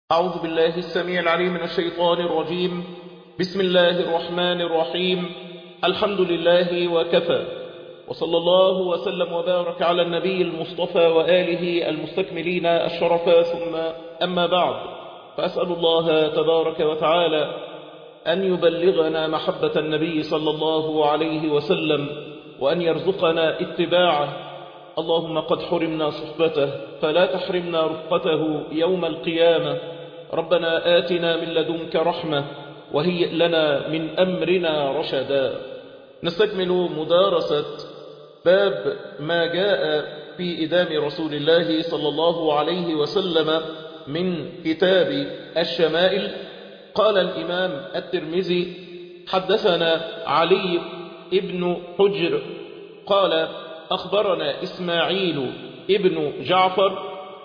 أعوذ بالله السميع العليم من الشيطان الرجيم بسم الله الرحمن الرحيم الحمد لله وكفى وصلى الله وسلم وبارك على النبي المصطفى وآله المستكملين الشرفا ثم أما بعد فأسأل الله تبارك وتعالى أن يبلغنا محبة النبي صلى الله عليه وسلم وأن يرزقنا اتباعه اللهم قد حرمنا صحبته فلا تحرمنا رفقته يوم القيامة ربنا آتنا من لدنك رحمة وهيئ لنا من أمرنا رشدا نستكمل مدارسة باب ما جاء في إدام رسول الله صلى الله عليه وسلم من كتاب الشمائل قال الإمام الترمذي حدثنا علي ابن حجر قال أخبرنا إسماعيل ابن جعفر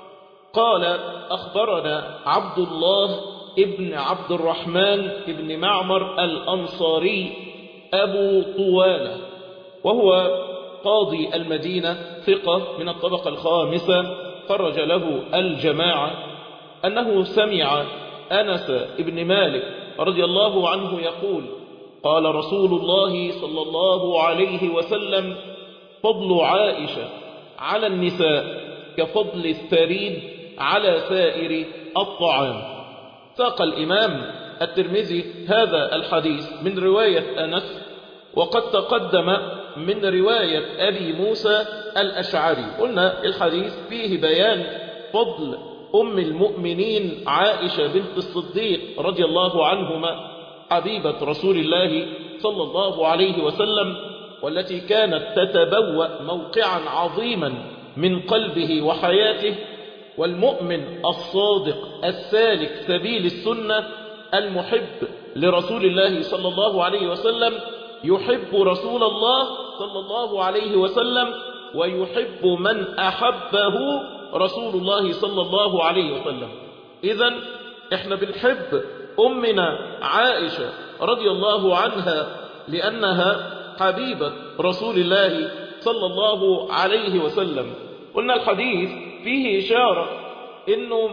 قال أخبرنا عبد الله ابن عبد الرحمن ابن معمر الأنصاري أبو طوالة وهو قاضي المدينة ثقة من الطبقة الخامسة خرج له الجماعة أنه سمع أنس ابن مالك رضي الله عنه يقول قال رسول الله صلى الله عليه وسلم فضل عائشة على النساء كفضل الثريد على سائر الطعام ساق الإمام الترمذي هذا الحديث من رواية أنس وقد تقدم من رواية أبي موسى الأشعري قلنا الحديث فيه بيان فضل أم المؤمنين عائشة بنت الصديق رضي الله عنهما حبيبة رسول الله صلى الله عليه وسلم والتي كانت تتبوأ موقعا عظيما من قلبه وحياته والمؤمن الصادق السالك سبيل السنة المحب لرسول الله صلى الله عليه وسلم يحب رسول الله صلى الله عليه وسلم ويحب من أحبه رسول الله صلى الله عليه وسلم إذا احنا بنحب أمنا عائشة رضي الله عنها لأنها حبيبة رسول الله صلى الله عليه وسلم قلنا الحديث فيه إشارة إنه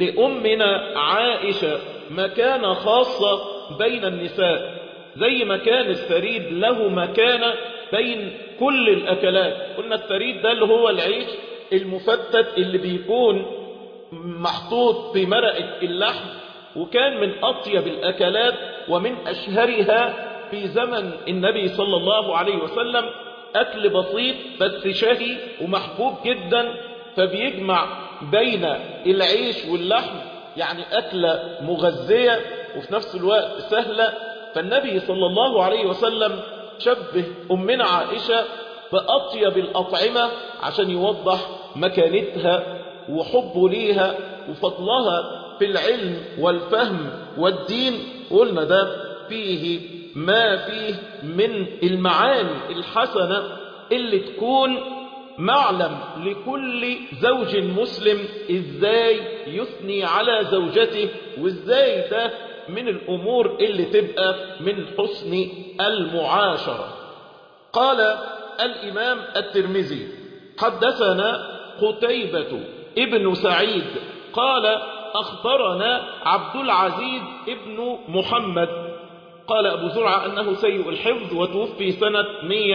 لأمنا عائشة مكانة خاصة بين النساء زي ما كان الثريد له مكانة بين كل الأكلات قلنا الثريد ده اللي هو العيش المفتت اللي بيكون محطوط في مرقة اللحم وكان من أطيب الأكلات ومن أشهرها في زمن النبي صلى الله عليه وسلم أكل بسيط بس شهي ومحبوب جدا فبيجمع بين العيش واللحم يعني أكلة مغذية وفي نفس الوقت سهلة فالنبي صلى الله عليه وسلم شبه أمنا عائشة بأطيب الأطعمة عشان يوضح مكانتها وحبه ليها وفضلها في العلم والفهم والدين قلنا ده فيه ما فيه من المعاني الحسنة اللي تكون معلم لكل زوج مسلم ازاي يثني على زوجته وازاي ده من الامور اللي تبقى من حسن المعاشرة قال الامام الترمذي حدثنا قتيبة ابن سعيد قال اخبرنا عبد العزيز ابن محمد قال أبو زرعة أنه سيء الحفظ وتوفي سنة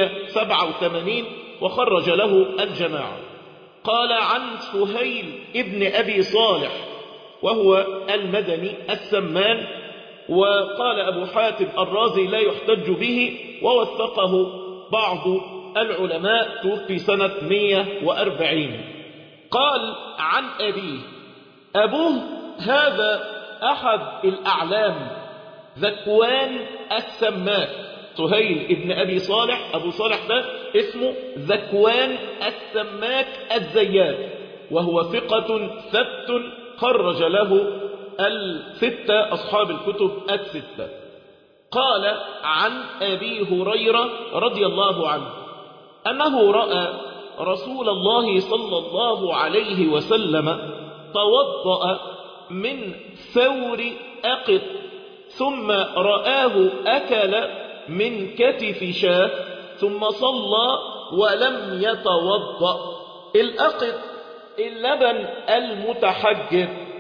187 وخرج له الجماعة قال عن سهيل ابن أبي صالح وهو المدني السمان وقال أبو حاتم الرازي لا يحتج به ووثقه بعض العلماء توفي سنة 140 قال عن أبيه أبوه هذا أحد الأعلام ذكوان السماك سهيل ابن أبي صالح أبو صالح ده اسمه ذكوان السماك الزيات وهو ثقة ثبت خرج له الستة أصحاب الكتب الستة قال عن أبي هريرة رضي الله عنه أنه رأى رسول الله صلى الله عليه وسلم توضأ من ثور أقط ثم رآه أكل من كتف شاه ثم صلى ولم يتوضأ الأقط اللبن المتحجر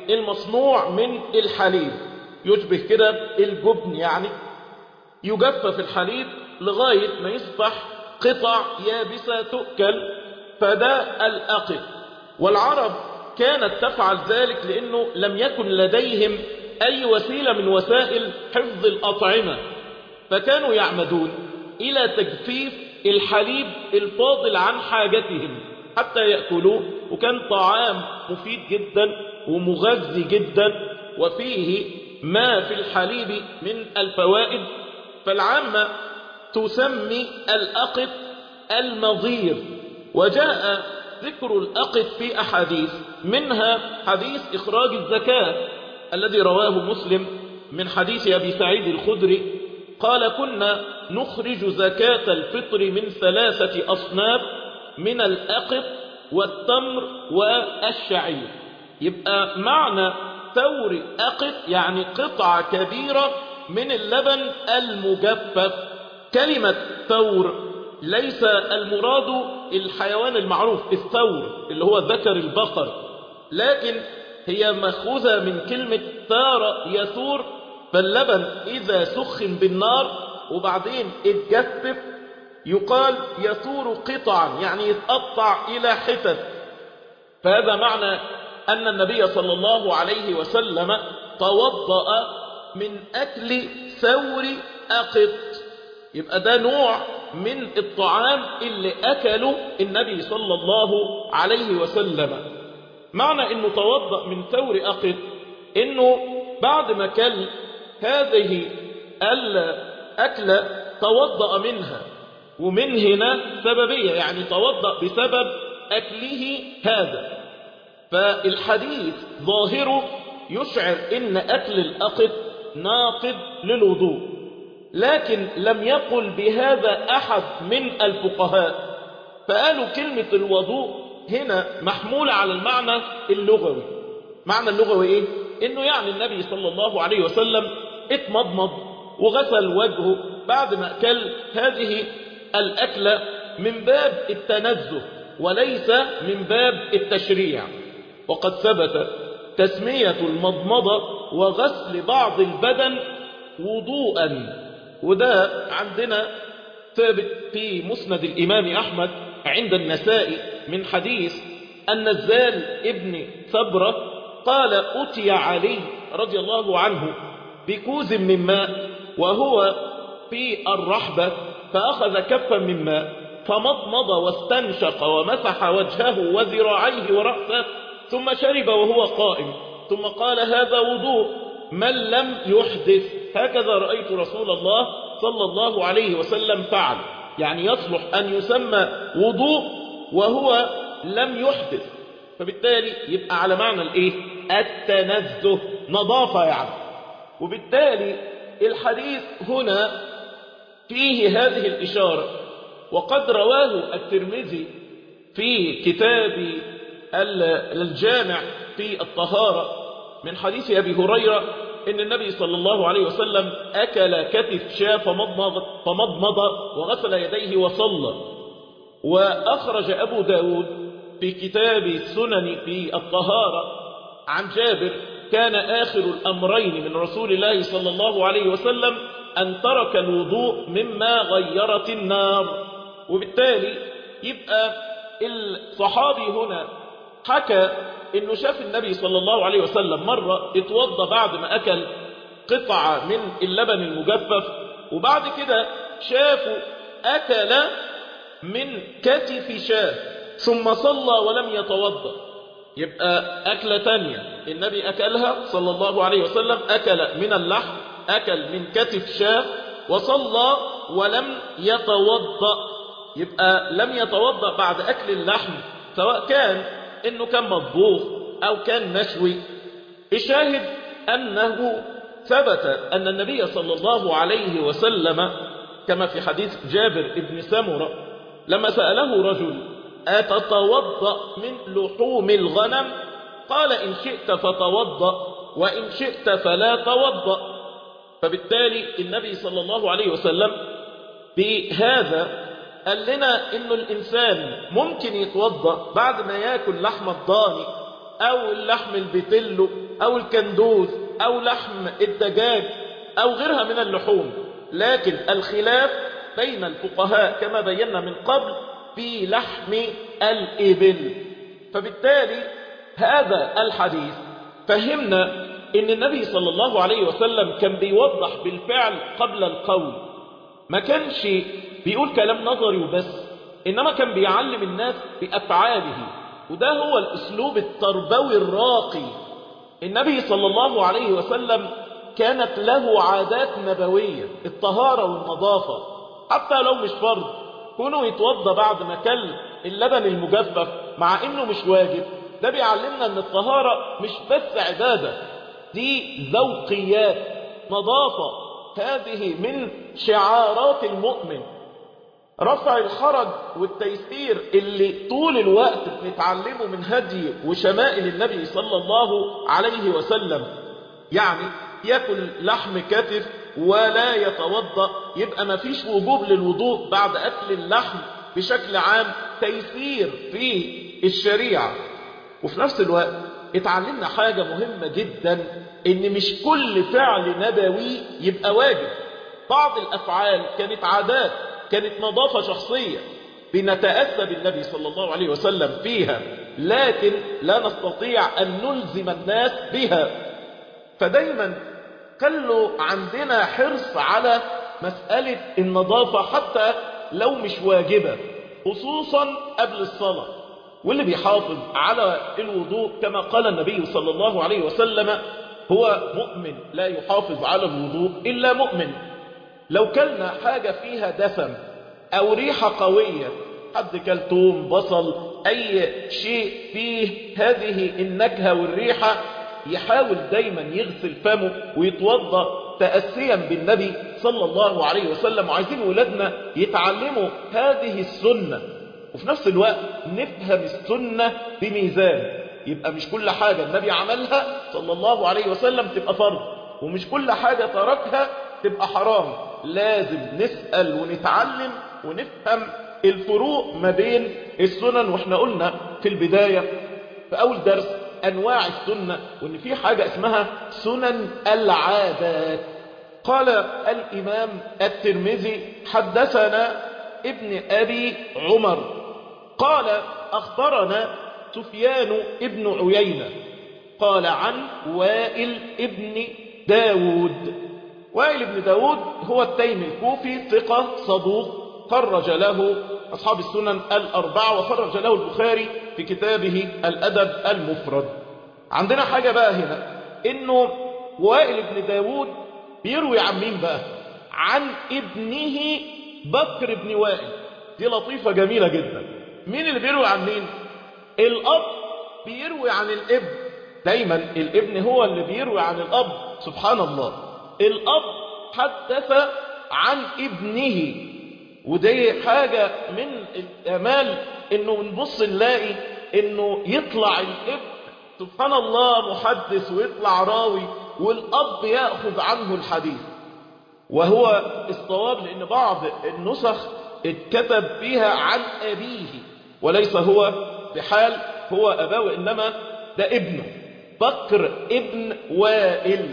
المصنوع من الحليب يشبه كده الجبن يعني يجفف الحليب لغاية ما يصبح قطع يابسة تؤكل فده الأقط والعرب كانت تفعل ذلك لأنه لم يكن لديهم أي وسيلة من وسائل حفظ الأطعمة فكانوا يعمدون إلى تجفيف الحليب الفاضل عن حاجتهم حتى يأكلوه وكان طعام مفيد جدا ومغذي جدا وفيه ما في الحليب من الفوائد فالعامة تسمي الأقط المضير وجاء ذكر الأقط في أحاديث منها حديث إخراج الزكاة الذي رواه مسلم من حديث أبي سعيد الخدري قال كنا نخرج زكاة الفطر من ثلاثة أصناف من الأقط والتمر والشعير يبقى معنى ثور أقط يعني قطعة كبيرة من اللبن المجفف كلمة ثور ليس المراد الحيوان المعروف الثور اللي هو ذكر البقر لكن هي مأخوذة من كلمة ثار يثور فاللبن إذا سخن بالنار وبعدين اتجفف يقال يثور قطعا يعني يتقطع إلى حتت فهذا معنى أن النبي صلى الله عليه وسلم توضأ من أكل ثور أقط يبقى ده نوع من الطعام اللي أكله النبي صلى الله عليه وسلم معنى أنه توضأ من ثور أقط أنه بعد ما كل هذه الأكلة توضأ منها ومن هنا سببية يعني توضأ بسبب أكله هذا فالحديث ظاهره يشعر إن أكل الأقط ناقض للوضوء لكن لم يقل بهذا أحد من الفقهاء فقالوا كلمة الوضوء هنا محمولة على المعنى اللغوي معنى اللغوي إيه؟ إنه يعني النبي صلى الله عليه وسلم اتمضمض وغسل وجهه بعد ما أكل هذه الأكلة من باب التنزه وليس من باب التشريع وقد ثبت تسمية المضمضة وغسل بعض البدن وضوءا وده عندنا ثابت في مسند الإمام أحمد عند النساء من حديث النزال ابن ثبرة قال أتي علي رضي الله عنه بكوز من ماء وهو في الرحبة فأخذ كفا من ماء فمضمض واستنشق ومسح وجهه وذراعيه ورأسه ثم شرب وهو قائم ثم قال هذا وضوء من لم يحدث هكذا رأيت رسول الله صلى الله عليه وسلم فعل يعني يصلح أن يسمى وضوء وهو لم يحدث فبالتالي يبقى على معنى الايه التنزه نظافة يعني وبالتالي الحديث هنا فيه هذه الإشارة وقد رواه الترمذي في كتاب الجامع في الطهارة من حديث أبي هريرة إن النبي صلى الله عليه وسلم أكل كتف شاة فمضمض, فمضمض وغسل يديه وصلى وأخرج أبو داود في كتاب السنن في الطهارة عن جابر كان آخر الأمرين من رسول الله صلى الله عليه وسلم أن ترك الوضوء مما غيرت النار وبالتالي يبقى الصحابي هنا حكى انه شاف النبي صلى الله عليه وسلم مرة اتوضى بعد ما اكل قطعة من اللبن المجفف وبعد كده شافوا اكل من كتف شاه ثم صلى ولم يتوضا يبقى أكلة تانية النبي أكلها صلى الله عليه وسلم أكل من اللحم أكل من كتف شاه وصلى ولم يتوضأ يبقى لم يتوضأ بعد أكل اللحم سواء كان إنه كان مطبوخ أو كان مشوي الشاهد أنه ثبت أن النبي صلى الله عليه وسلم كما في حديث جابر بن سمرة لما سأله رجل أتتوضأ من لحوم الغنم قال إن شئت فتوضأ وإن شئت فلا توضأ فبالتالي النبي صلى الله عليه وسلم بهذا قال لنا إنه الإنسان ممكن يتوضأ بعد ما يأكل لحم الضاني أو اللحم البتلو أو الكندوز أو لحم الدجاج أو غيرها من اللحوم لكن الخلاف بين الفقهاء كما بينا من قبل في لحم الإبل فبالتالي هذا الحديث فهمنا ان النبي صلى الله عليه وسلم كان بيوضح بالفعل قبل القول ما كانش بيقول كلام نظري وبس انما كان بيعلم الناس بافعاله وده هو الاسلوب التربوي الراقي النبي صلى الله عليه وسلم كانت له عادات نبوية الطهارة والنظافة حتى لو مش فرض كونه يتوضى بعد ما كل اللبن المجفف مع انه مش واجب ده بيعلمنا ان الطهارة مش بس عبادة دي ذوقيات نظافة هذه من شعارات المؤمن رفع الحرج والتيسير اللي طول الوقت بنتعلمه من هدي وشمائل النبي صلى الله عليه وسلم يعني ياكل لحم كتف ولا يتوضا يبقى ما فيش وجوب للوضوء بعد اكل اللحم بشكل عام تيسير في الشريعه وفي نفس الوقت اتعلمنا حاجة مهمة جدا ان مش كل فعل نبوي يبقى واجب بعض الافعال كانت عادات كانت نظافة شخصية بنتأسى بالنبي صلى الله عليه وسلم فيها لكن لا نستطيع ان نلزم الناس بها فدايما خلوا عندنا حرص على مسألة النظافة حتى لو مش واجبة خصوصا قبل الصلاة واللي بيحافظ على الوضوء كما قال النبي صلى الله عليه وسلم هو مؤمن لا يحافظ على الوضوء إلا مؤمن لو كلنا حاجة فيها دسم أو ريحة قوية حد كلتوم بصل أي شيء فيه هذه النكهة والريحة يحاول دايما يغسل فمه ويتوضا تأسيا بالنبي صلى الله عليه وسلم وعايزين ولادنا يتعلموا هذه السنة وفي نفس الوقت نفهم السنة بميزان يبقى مش كل حاجة النبي عملها صلى الله عليه وسلم تبقى فرض ومش كل حاجة تركها تبقى حرام لازم نسأل ونتعلم ونفهم الفروق ما بين السنن واحنا قلنا في البداية في أول درس أنواع السنة وإن في حاجة اسمها سنن العادات قال الإمام الترمذي حدثنا ابن أبي عمر قال أخبرنا سفيان ابن عيينة قال عن وائل ابن داود وائل ابن داود هو التيمي الكوفي ثقة صدوق خرج له أصحاب السنن الأربعة وخرج له البخاري في كتابه الأدب المفرد عندنا حاجة بقى هنا إنه وائل ابن داود بيروي عن مين بقى عن ابنه بكر بن وائل دي لطيفة جميلة جدا مين اللي بيروي عن مين الأب بيروي عن الابن دايما الابن هو اللي بيروي عن الأب سبحان الله الأب حدث عن ابنه ودي حاجة من الأمال انه نبص نلاقي انه يطلع الابن سبحان الله محدث ويطلع راوي والأب يأخذ عنه الحديث وهو الصواب لأن بعض النسخ اتكتب فيها عن أبيه وليس هو بحال هو أباه إنما ده ابنه بكر ابن وائل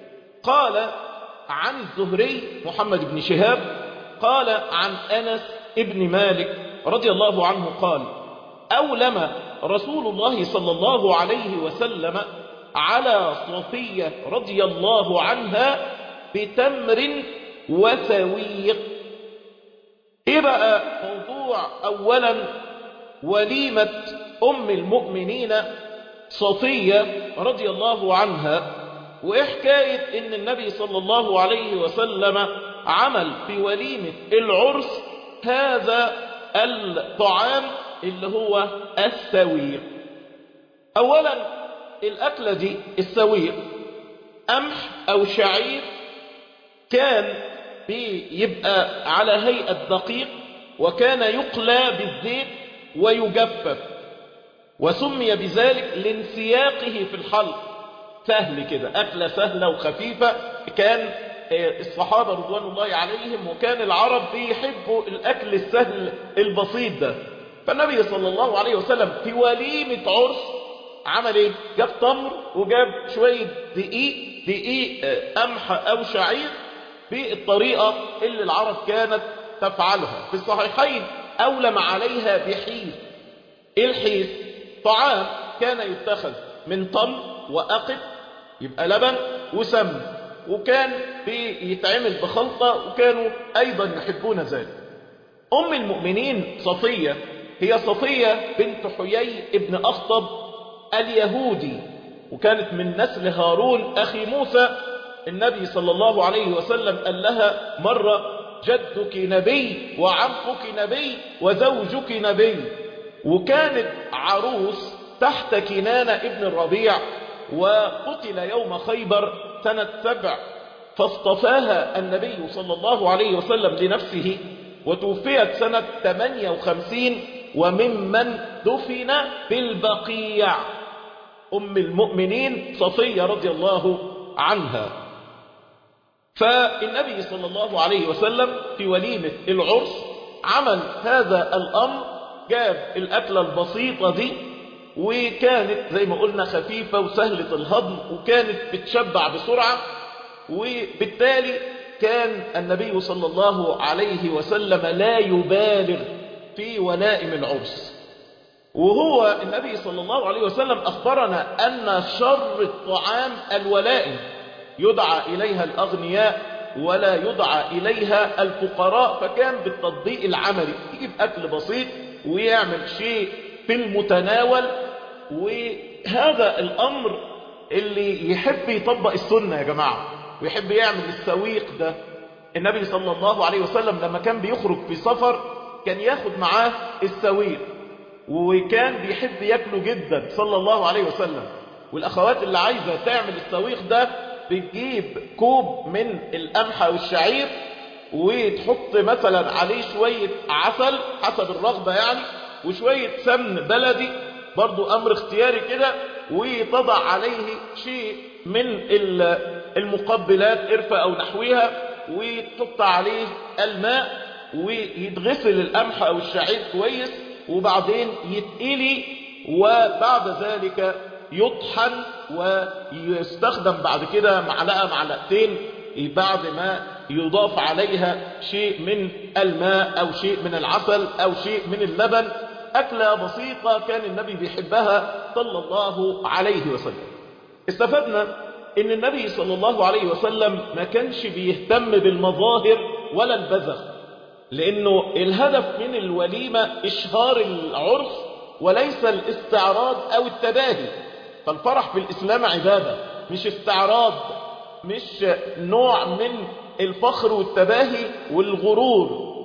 قال عن الزهري محمد بن شهاب قال عن أنس ابن مالك رضي الله عنه قال أولم رسول الله صلى الله عليه وسلم على صفية رضي الله عنها بتمر وثويق ايه بقى موضوع اولا وليمة ام المؤمنين صفية رضي الله عنها وايه حكاية ان النبي صلى الله عليه وسلم عمل في وليمة العرس هذا الطعام اللي هو السويق اولا الاكلة دي السويق قمح او شعير كان بيبقى على هيئة دقيق وكان يقلى بالزيت ويجفف وسمي بذلك لانسياقه في الحلق سهل كده أكلة سهلة وخفيفة كان الصحابة رضوان الله عليهم وكان العرب بيحبوا الأكل السهل البسيط ده فالنبي صلى الله عليه وسلم في وليمة عرس عمل ايه جاب تمر وجاب شوية دقيق دقيق قمح او شعير بالطريقة اللي العرب كانت تفعلها في الصحيحين أولم عليها بحيث الحيث طعام كان يتخذ من طم وأقط يبقى لبن وسمن وكان بيتعمل بخلطة وكانوا أيضا يحبون ذلك أم المؤمنين صفية هي صفية بنت حيي ابن أخطب اليهودي وكانت من نسل هارون أخي موسى النبي صلى الله عليه وسلم قال لها مرة جدك نبي وعمك نبي وزوجك نبي وكانت عروس تحت كنانة ابن الربيع وقتل يوم خيبر سنة سبع فاصطفاها النبي صلى الله عليه وسلم لنفسه وتوفيت سنة 58 وممن دفن بالبقيع أم المؤمنين صفية رضي الله عنها فالنبي صلى الله عليه وسلم في وليمة العرس عمل هذا الأمر جاب الأكلة البسيطة دي وكانت زي ما قلنا خفيفة وسهلة الهضم وكانت بتشبع بسرعة وبالتالي كان النبي صلى الله عليه وسلم لا يبالغ في ولائم العرس وهو النبي صلى الله عليه وسلم أخبرنا أن شر الطعام الولائم يدعى إليها الأغنياء ولا يدعى إليها الفقراء فكان بالتطبيق العملي يجيب أكل بسيط ويعمل شيء في المتناول وهذا الأمر اللي يحب يطبق السنة يا جماعة ويحب يعمل السويق ده النبي صلى الله عليه وسلم لما كان بيخرج في سفر كان ياخد معاه السويق وكان بيحب ياكله جدا صلى الله عليه وسلم والأخوات اللي عايزة تعمل السويق ده بتجيب كوب من القمح أو الشعير وتحط مثلا عليه شوية عسل حسب الرغبة يعني وشوية سمن بلدي برضو أمر اختياري كده وتضع عليه شيء من المقبلات قرفة أو نحوها وتحط عليه الماء ويتغسل القمح أو الشعير كويس وبعدين يتقلي وبعد ذلك يطحن ويستخدم بعد كده معلقة معلقتين بعد ما يضاف عليها شيء من الماء أو شيء من العسل أو شيء من اللبن أكلة بسيطة كان النبي بيحبها صلى الله عليه وسلم استفدنا ان النبي صلى الله عليه وسلم ما كانش بيهتم بالمظاهر ولا البذخ لانه الهدف من الوليمة اشهار العرس وليس الاستعراض او التباهي فالفرح في الاسلام عبادة مش استعراض مش نوع من الفخر والتباهي والغرور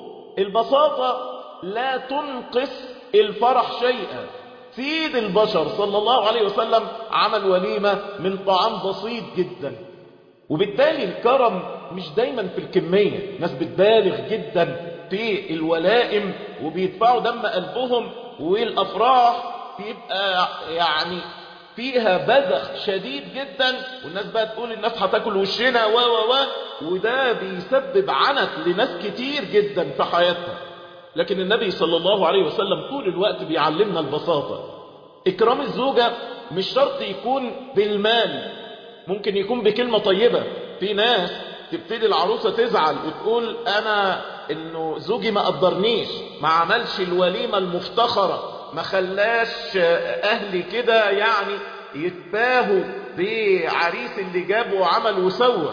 البساطة لا تنقص الفرح شيئا سيد البشر صلى الله عليه وسلم عمل وليمة من طعام بسيط جدا وبالتالي الكرم مش دايما في الكمية ناس بتبالغ جدا في الولائم وبيدفعوا دم قلبهم والأفراح بيبقى يعني فيها بذخ شديد جدا والناس بقى تقول الناس هتاكل وشنا و و و وده بيسبب عنت لناس كتير جدا في حياتها لكن النبي صلى الله عليه وسلم طول الوقت بيعلمنا البساطة إكرام الزوجة مش شرط يكون بالمال ممكن يكون بكلمة طيبة في ناس تبتدي العروسة تزعل وتقول أنا إنه زوجي ما قدرنيش ما عملش الوليمة المفتخرة ما خلاش أهلي كده يعني يتباهوا بعريس اللي جابه وعمل وسوى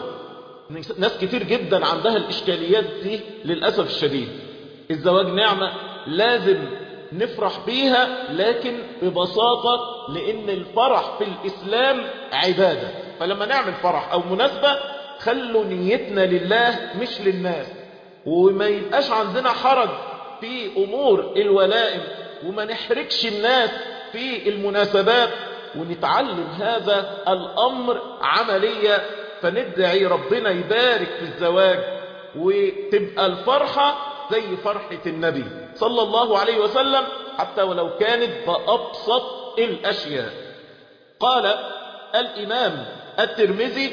ناس كتير جدا عندها الإشكاليات دي للأسف الشديد الزواج نعمة لازم نفرح بيها لكن ببساطة لأن الفرح في الإسلام عبادة فلما نعمل فرح أو مناسبة خلوا نيتنا لله مش للناس وما يبقاش عندنا حرج في أمور الولائم وما نحركش الناس في المناسبات ونتعلم هذا الأمر عملية فندعي ربنا يبارك في الزواج وتبقى الفرحة زي فرحة النبي صلى الله عليه وسلم حتى ولو كانت بأبسط الأشياء قال الإمام الترمذي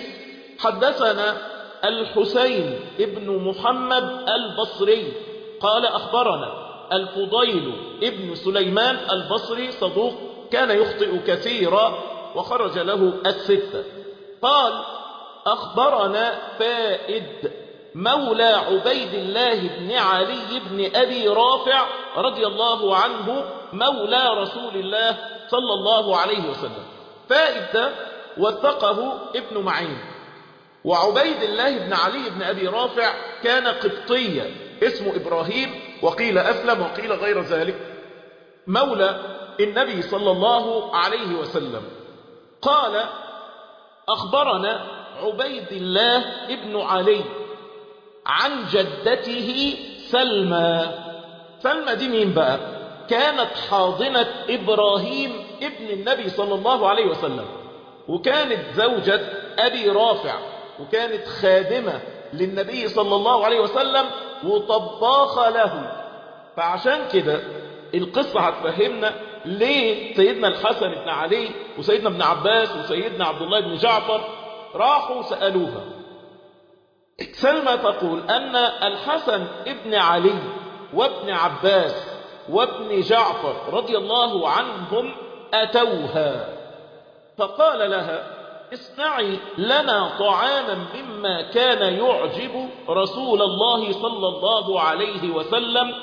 حدثنا الحسين ابن محمد البصري قال أخبرنا الفضيل ابن سليمان البصري صدوق كان يخطئ كثيرا وخرج له الستة قال أخبرنا فائد مولى عبيد الله بن علي بن أبي رافع رضي الله عنه مولى رسول الله صلى الله عليه وسلم فائد وثقه ابن معين وعبيد الله بن علي بن أبي رافع كان قبطيا اسمه إبراهيم وقيل أسلم وقيل غير ذلك مولى النبي صلى الله عليه وسلم قال أخبرنا عبيد الله ابن علي عن جدته سلمى سلمى دي مين بقى كانت حاضنة إبراهيم ابن النبي صلى الله عليه وسلم وكانت زوجة أبي رافع وكانت خادمة للنبي صلى الله عليه وسلم وطباخة له فعشان كده القصة هتفهمنا ليه سيدنا الحسن بن علي وسيدنا ابن عباس وسيدنا عبد الله بن جعفر راحوا سألوها سلمى تقول أن الحسن ابن علي وابن عباس وابن جعفر رضي الله عنهم أتوها فقال لها اصنعي لنا طعاما مما كان يعجب رسول الله صلى الله عليه وسلم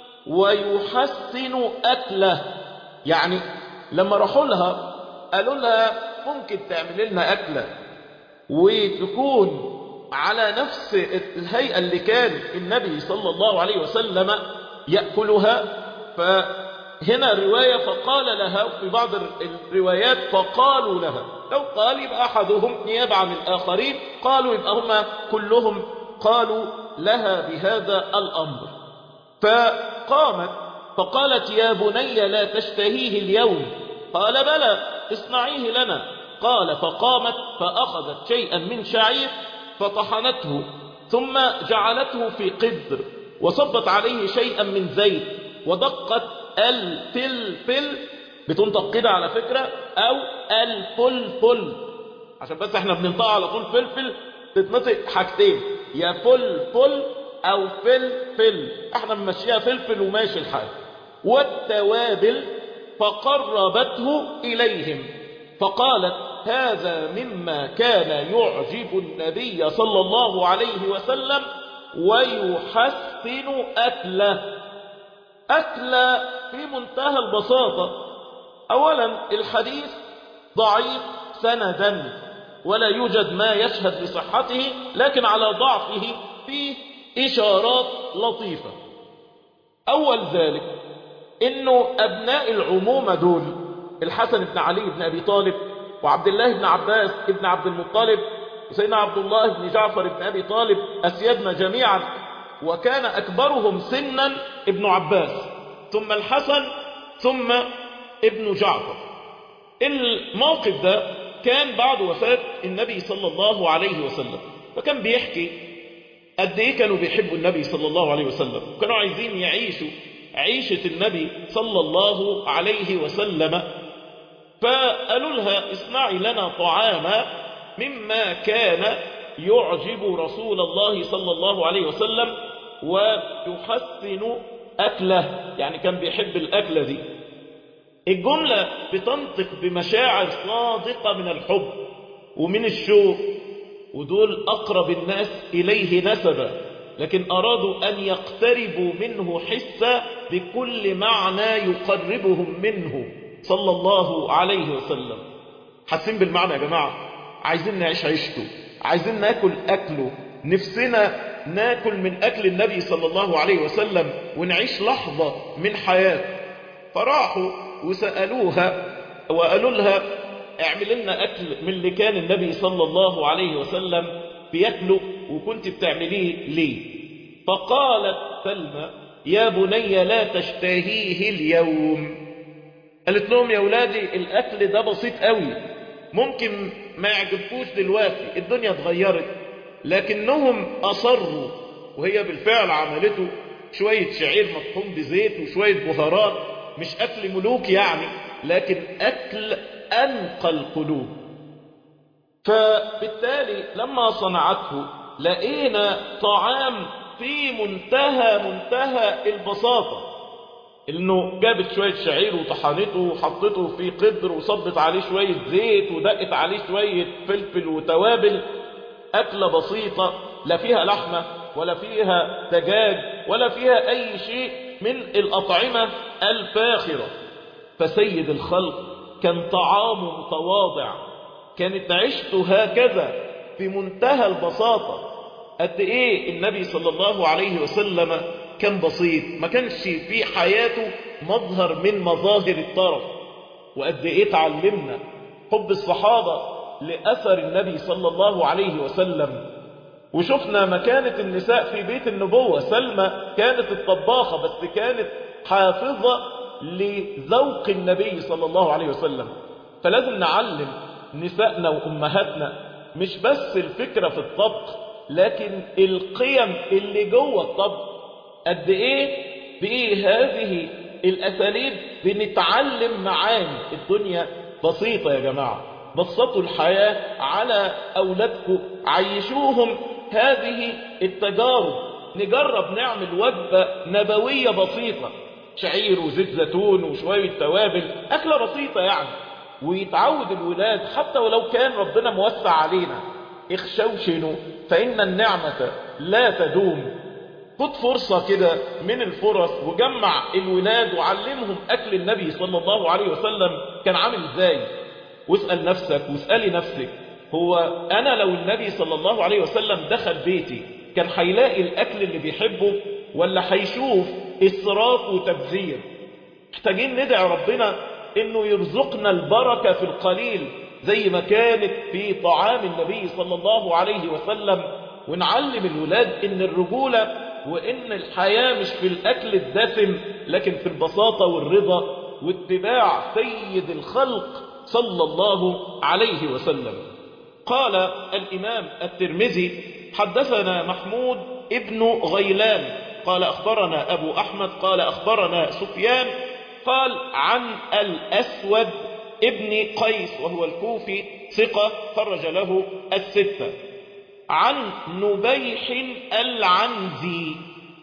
ويحسن أكله يعني لما راحوا لها قالوا لها ممكن تعمل لنا أكلة وتكون على نفس الهيئة اللي كان النبي صلى الله عليه وسلم يأكلها فهنا الرواية فقال لها في بعض الروايات فقالوا لها لو قال يبقى أحدهم نيابة عن الآخرين قالوا يبقى هم كلهم قالوا لها بهذا الأمر فقامت فقالت يا بني لا تشتهيه اليوم قال بلى اصنعيه لنا قال فقامت فأخذت شيئا من شعير فطحنته ثم جعلته في قدر وصبت عليه شيئا من زيت ودقت الفلفل بتنطق كده على فكرة أو الفلفل عشان بس احنا بننطق على طول فلفل تتنطق حاجتين يا فلفل أو فلفل احنا بنمشيها فلفل وماشي الحال والتوابل فقربته إليهم فقالت هذا مما كان يعجب النبي صلى الله عليه وسلم ويحسن أكله أكل في منتهى البساطة أولا الحديث ضعيف سندا ولا يوجد ما يشهد لصحته لكن على ضعفه فيه إشارات لطيفة أول ذلك إنه أبناء العمومة دول الحسن بن علي بن أبي طالب وعبد الله بن عباس بن عبد المطلب وسيدنا عبد الله بن جعفر بن أبي طالب أسيادنا جميعا وكان أكبرهم سنا ابن عباس ثم الحسن ثم ابن جعفر الموقف ده كان بعد وفاة النبي صلى الله عليه وسلم فكان بيحكي قد ايه كانوا بيحبوا النبي صلى الله عليه وسلم وكانوا عايزين يعيشوا عيشة النبي صلى الله عليه وسلم فقالوا لها اصنعي لنا طعاما مما كان يعجب رسول الله صلى الله عليه وسلم ويحسن أكله يعني كان بيحب الأكلة دي الجملة بتنطق بمشاعر صادقة من الحب ومن الشوق ودول أقرب الناس إليه نسبا لكن أرادوا أن يقتربوا منه حسا بكل معنى يقربهم منه صلى الله عليه وسلم حاسين بالمعنى يا جماعة عايزين نعيش عيشته عايزين ناكل أكله نفسنا ناكل من أكل النبي صلى الله عليه وسلم ونعيش لحظة من حياته فراحوا وسألوها وقالوا لها اعمل لنا أكل من اللي كان النبي صلى الله عليه وسلم بيأكله وكنت بتعمليه ليه فقالت سلمى يا بني لا تشتهيه اليوم قالت لهم يا ولادي الأكل ده بسيط قوي ممكن ما يعجبكوش دلوقتي الدنيا اتغيرت لكنهم أصروا وهي بالفعل عملته شوية شعير مطحون بزيت وشوية بهارات مش أكل ملوك يعني لكن أكل أنقى القلوب فبالتالي لما صنعته لقينا طعام في منتهى منتهى البساطة انه جابت شوية شعير وطحنته وحطته في قدر وصبت عليه شوية زيت ودقت عليه شوية فلفل وتوابل أكلة بسيطة لا فيها لحمة ولا فيها دجاج ولا فيها أي شيء من الأطعمة الفاخرة فسيد الخلق كان طعامه متواضع كانت عشته هكذا في منتهى البساطة قد ايه النبي صلى الله عليه وسلم كان بسيط ما كانش في حياته مظهر من مظاهر الطرف وقد ايه تعلمنا حب الصحابة لأثر النبي صلى الله عليه وسلم وشفنا مكانة النساء في بيت النبوة سلمى كانت الطباخة بس كانت حافظة لذوق النبي صلى الله عليه وسلم فلازم نعلم نسائنا وأمهاتنا مش بس الفكرة في الطبخ لكن القيم اللي جوه الطبخ قد ايه بايه هذه الاساليب بنتعلم معاني الدنيا بسيطة يا جماعة بسطوا الحياة على اولادكم عيشوهم هذه التجارب نجرب نعمل وجبة نبوية بسيطة شعير وزيت زيتون وشوية توابل أكلة بسيطة يعني ويتعود الولاد حتى ولو كان ربنا موسع علينا اخشوشنوا فإن النعمة لا تدوم خد فرصة كده من الفرص وجمع الولاد وعلمهم أكل النبي صلى الله عليه وسلم كان عامل ازاي واسأل نفسك واسألي نفسك هو أنا لو النبي صلى الله عليه وسلم دخل بيتي كان هيلاقي الأكل اللي بيحبه ولا هيشوف إسراف وتبذير محتاجين ندعي ربنا إنه يرزقنا البركة في القليل زي ما كانت في طعام النبي صلى الله عليه وسلم ونعلم الولاد إن الرجولة وإن الحياة مش في الأكل الدسم لكن في البساطة والرضا واتباع سيد الخلق صلى الله عليه وسلم قال الإمام الترمذي حدثنا محمود ابن غيلان قال أخبرنا أبو أحمد قال أخبرنا سفيان قال عن الأسود ابن قيس وهو الكوفي ثقة خرج له الستة عن نبيح العنزي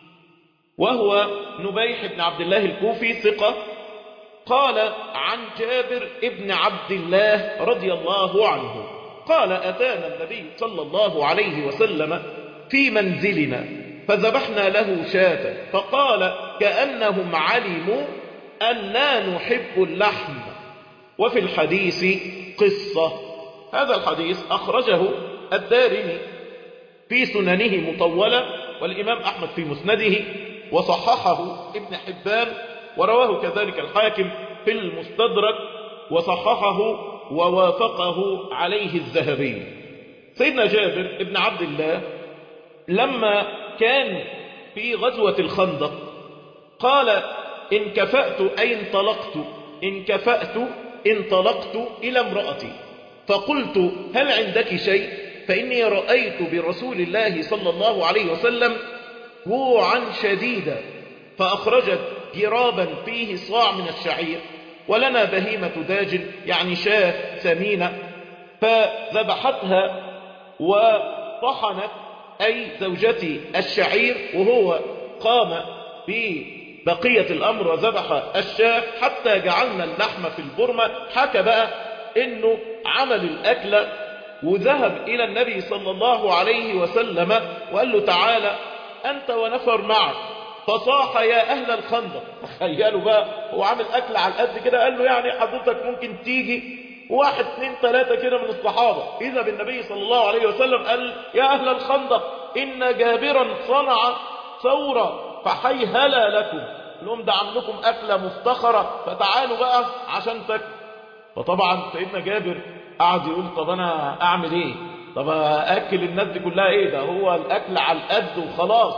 وهو نبيح بن عبد الله الكوفي ثقة قال عن جابر ابن عبد الله رضي الله عنه قال أتانا النبي صلى الله عليه وسلم في منزلنا فذبحنا له شاة فقال كأنهم علموا أن لا نحب اللحم وفي الحديث قصة هذا الحديث أخرجه الدارمي في سننه مطولة والإمام أحمد في مسنده وصححه ابن حبان ورواه كذلك الحاكم في المستدرك وصححه ووافقه عليه الذهبي سيدنا جابر ابن عبد الله لما كان في غزوة الخندق قال إن كفأت أي انطلقت إن كفأت انطلقت إلى امرأتي فقلت هل عندك شيء فإني رأيت برسول الله صلى الله عليه وسلم جوعا شديدا فأخرجت جرابا فيه صاع من الشعير ولنا بهيمة داج يعني شاة ثمينة فذبحتها وطحنت أي زوجتي الشعير وهو قام ببقية الأمر وذبح الشاة حتى جعلنا اللحم في البرمة حكى بقى إنه عمل الأكل وذهب إلى النبي صلى الله عليه وسلم وقال له تعالى أنت ونفر معك فصاح يا أهل الخندق تخيلوا بقى هو عامل أكل على القد كده قال له يعني حضرتك ممكن تيجي واحد اثنين ثلاثة كده من الصحابة إذا بالنبي صلى الله عليه وسلم قال يا أهل الخندق إن جابرا صنع ثورة فحي هلا لكم لهم ده عندكم أكلة مفتخرة فتعالوا بقى عشان تاكلوا فطبعا سيدنا جابر قعد يقول طب أنا أعمل إيه طب أكل الناس دي كلها إيه ده هو الأكل على القد وخلاص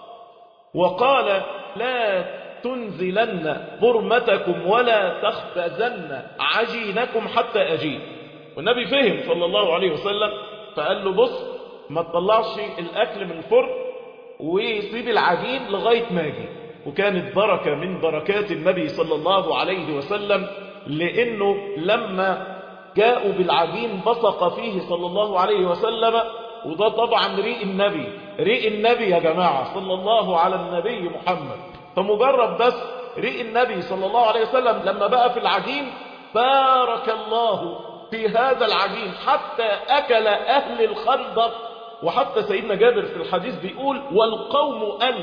وقال لا تنزلن برمتكم ولا تخبزن عجينكم حتى أجيب والنبي فهم صلى الله عليه وسلم فقال له بص ما تطلعش الأكل من الفرن ويسيب العجين لغاية ما أجي وكانت بركة من بركات النبي صلى الله عليه وسلم لأنه لما جاءوا بالعجين بصق فيه صلى الله عليه وسلم وده طبعا ريق النبي ريق النبي يا جماعة صلى الله على النبي محمد فمجرد بس ريق النبي صلى الله عليه وسلم لما بقى في العجين بارك الله في هذا العجين حتى أكل أهل الخندق وحتى سيدنا جابر في الحديث بيقول والقوم ألف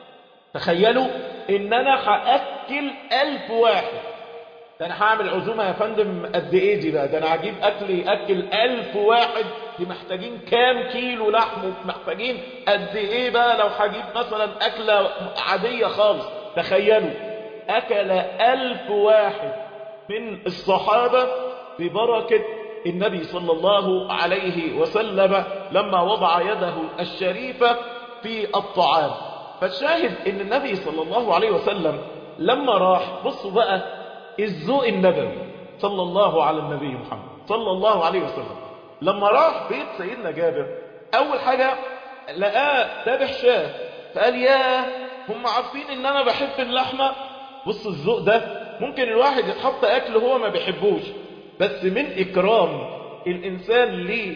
تخيلوا ان انا هاكل ألف واحد ده انا هعمل عزومه يا فندم قد ايه دي بقى ده انا هجيب اكل ياكل ألف واحد دي محتاجين كام كيلو لحم محتاجين قد ايه بقى لو هجيب مثلا اكله عاديه خالص تخيلوا اكل ألف واحد من الصحابه ببركه النبي صلى الله عليه وسلم لما وضع يده الشريفه في الطعام فالشاهد ان النبي صلى الله عليه وسلم لما راح بصوا بقى الذوق النبوي صلى الله على النبي محمد صلى الله عليه وسلم لما راح بيت سيدنا جابر اول حاجة لقاه ذابح شاه فقال يا هم عارفين ان انا بحب اللحمة بص الذوق ده ممكن الواحد يتحط اكل هو ما بيحبوش بس من اكرام الانسان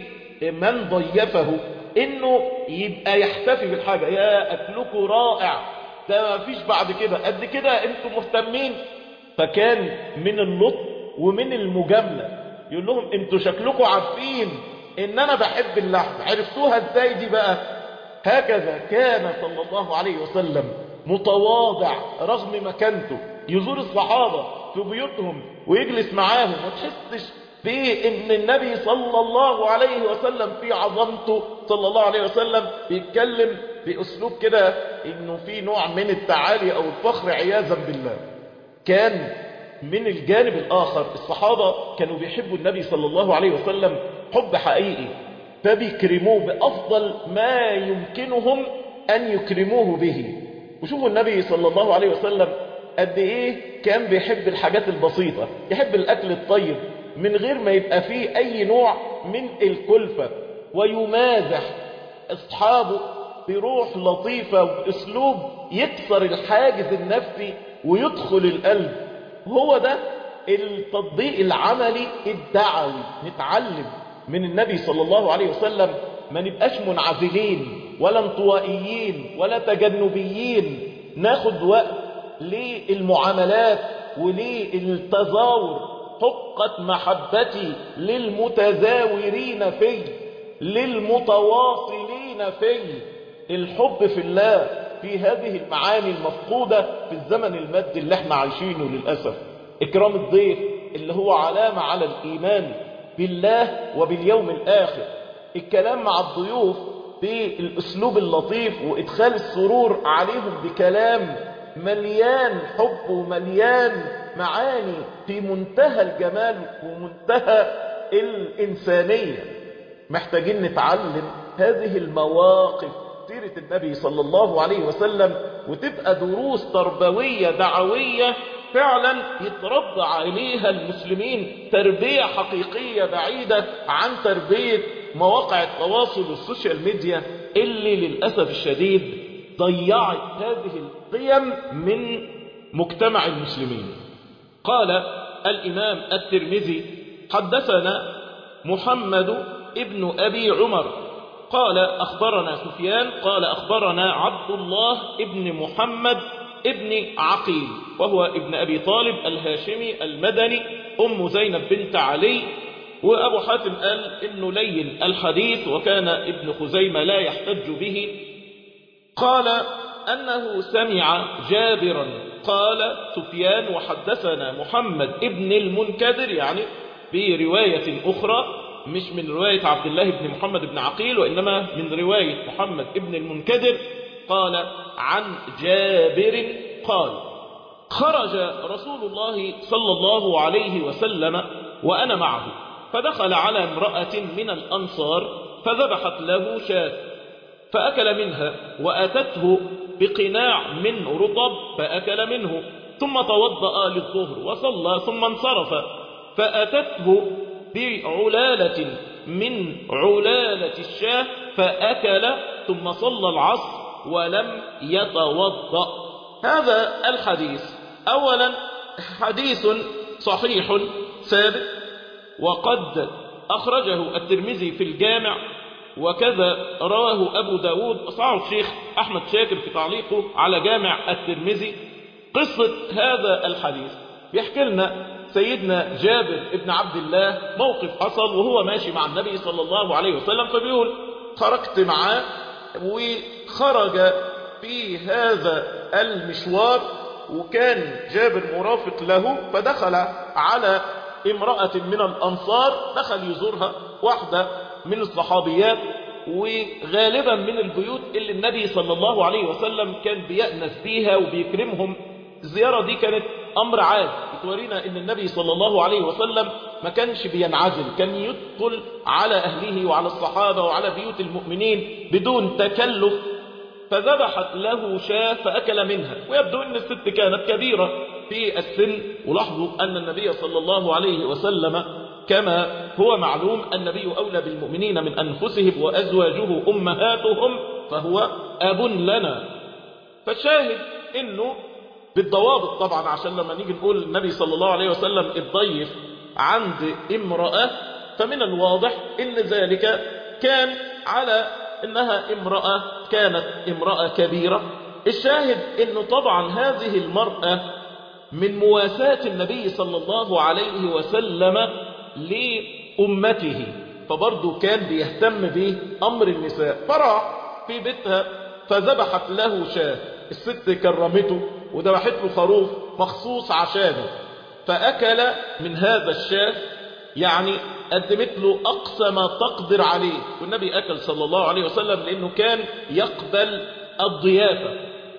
لمن ضيفه انه يبقى يحتفي بالحاجة يا اكلكم رائع ده ما فيش بعد كده قد كده انتم مهتمين فكان من اللطف ومن المجاملة يقول لهم انتوا شكلكم عارفين ان انا بحب اللحم عرفتوها ازاي دي بقى هكذا كان صلى الله عليه وسلم متواضع رغم مكانته يزور الصحابة في بيوتهم ويجلس معاهم ما تحسش بان النبي صلى الله عليه وسلم في عظمته صلى الله عليه وسلم بيتكلم باسلوب كده انه في نوع من التعالي او الفخر عياذا بالله كان من الجانب الآخر الصحابة كانوا بيحبوا النبي صلى الله عليه وسلم حب حقيقي فبيكرموه بأفضل ما يمكنهم أن يكرموه به وشوفوا النبي صلى الله عليه وسلم قد إيه كان بيحب الحاجات البسيطة يحب الأكل الطيب من غير ما يبقى فيه أي نوع من الكلفة ويمازح أصحابه بروح لطيفة وبأسلوب يكسر الحاجز النفسي ويدخل القلب هو ده التطبيق العملي الدعوي نتعلم من النبي صلى الله عليه وسلم ما نبقاش منعزلين ولا انطوائيين ولا تجنبيين ناخد وقت للمعاملات وللتزاور حقت محبتي للمتزاورين في للمتواصلين في الحب في الله في هذه المعاني المفقودة في الزمن المادي اللي احنا عايشينه للأسف إكرام الضيف اللي هو علامة على الإيمان بالله وباليوم الآخر الكلام مع الضيوف بالأسلوب اللطيف وإدخال السرور عليهم بكلام مليان حب ومليان معاني في منتهى الجمال ومنتهى الإنسانية محتاجين نتعلم هذه المواقف سيرة النبي صلى الله عليه وسلم وتبقى دروس تربوية دعوية فعلا يتربى عليها المسلمين تربية حقيقية بعيدة عن تربية مواقع التواصل والسوشيال ميديا اللي للأسف الشديد ضيعت هذه القيم من مجتمع المسلمين قال الإمام الترمذي حدثنا محمد ابن أبي عمر قال أخبرنا سفيان قال أخبرنا عبد الله ابن محمد ابن عقيل وهو ابن أبي طالب الهاشمي المدني أم زينب بنت علي وأبو حاتم قال إنه لين الحديث وكان ابن خزيمة لا يحتج به قال أنه سمع جابرا قال سفيان وحدثنا محمد ابن المنكدر يعني برواية أخرى مش من رواية عبد الله بن محمد بن عقيل وإنما من رواية محمد ابن المنكدر قال عن جابر قال خرج رسول الله صلى الله عليه وسلم وأنا معه فدخل على امرأة من الأنصار فذبحت له شاة فأكل منها وأتته بقناع من رطب فأكل منه ثم توضأ للظهر وصلى ثم انصرف فأتته بعلالة من علالة الشاه فأكل ثم صلى العصر ولم يتوضأ هذا الحديث أولا حديث صحيح ثابت وقد أخرجه الترمذي في الجامع وكذا رواه أبو داود صعب الشيخ أحمد شاكر في تعليقه على جامع الترمذي قصة هذا الحديث بيحكي لنا سيدنا جابر ابن عبد الله موقف حصل وهو ماشي مع النبي صلى الله عليه وسلم فبيقول خرجت معاه وخرج في هذا المشوار وكان جابر مرافق له فدخل على امرأة من الأنصار دخل يزورها واحدة من الصحابيات وغالبا من البيوت اللي النبي صلى الله عليه وسلم كان بيأنس بيها وبيكرمهم الزيارة دي كانت أمر عاد بتورينا أن النبي صلى الله عليه وسلم ما كانش بينعزل كان يدخل على أهله وعلى الصحابة وعلى بيوت المؤمنين بدون تكلف فذبحت له شاة فأكل منها ويبدو أن الست كانت كبيرة في السن ولاحظوا أن النبي صلى الله عليه وسلم كما هو معلوم النبي أولى بالمؤمنين من أنفسهم وأزواجه أمهاتهم فهو أب لنا فالشاهد أنه بالضوابط طبعا عشان لما نيجي نقول النبي صلى الله عليه وسلم الضيف عند امرأة فمن الواضح ان ذلك كان على انها امرأة كانت امرأة كبيرة الشاهد انه طبعا هذه المرأة من مواساة النبي صلى الله عليه وسلم لأمته فبرضه كان بيهتم بأمر النساء فراح في بيتها فذبحت له شاه الست كرمته وذبحت له خروف مخصوص عشانه فأكل من هذا الشاه يعني قدمت له أقصى ما تقدر عليه والنبي أكل صلى الله عليه وسلم لأنه كان يقبل الضيافة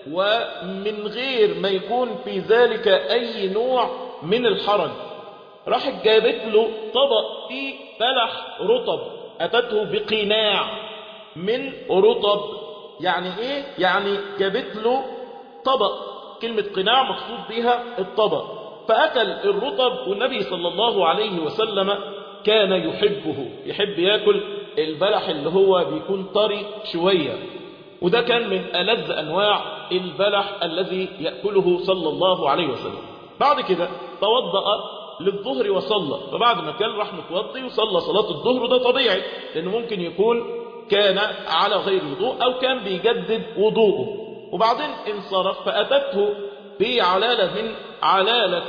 ومن غير ما يكون في ذلك أي نوع من الحرج راحت جابت له طبق فيه بلح رطب أتته بقناع من رطب يعني إيه؟ يعني جابت له طبق كلمة قناع مقصود بها الطبق فأكل الرطب والنبي صلى الله عليه وسلم كان يحبه يحب ياكل البلح اللي هو بيكون طري شوية وده كان من ألذ أنواع البلح الذي يأكله صلى الله عليه وسلم بعد كده توضأ للظهر وصلى فبعد ما كان راح متوضي وصلى صلاة الظهر ده طبيعي لأنه ممكن يكون كان على غير وضوء أو كان بيجدد وضوءه وبعدين انصرف فأتته بعلالة من علالة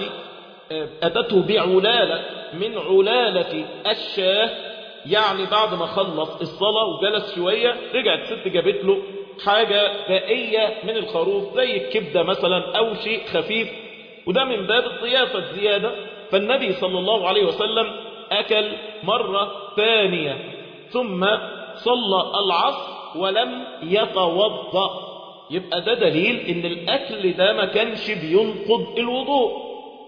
أتته بعلالة من علالة الشاه يعني بعد ما خلص الصلاة وجلس شوية رجعت ست جابت له حاجة بائية من الخروف زي الكبدة مثلا أو شيء خفيف وده من باب الضيافة الزيادة فالنبي صلى الله عليه وسلم أكل مرة ثانية ثم صلى العصر ولم يتوضأ يبقى ده دليل ان الاكل ده ما كانش بينقض الوضوء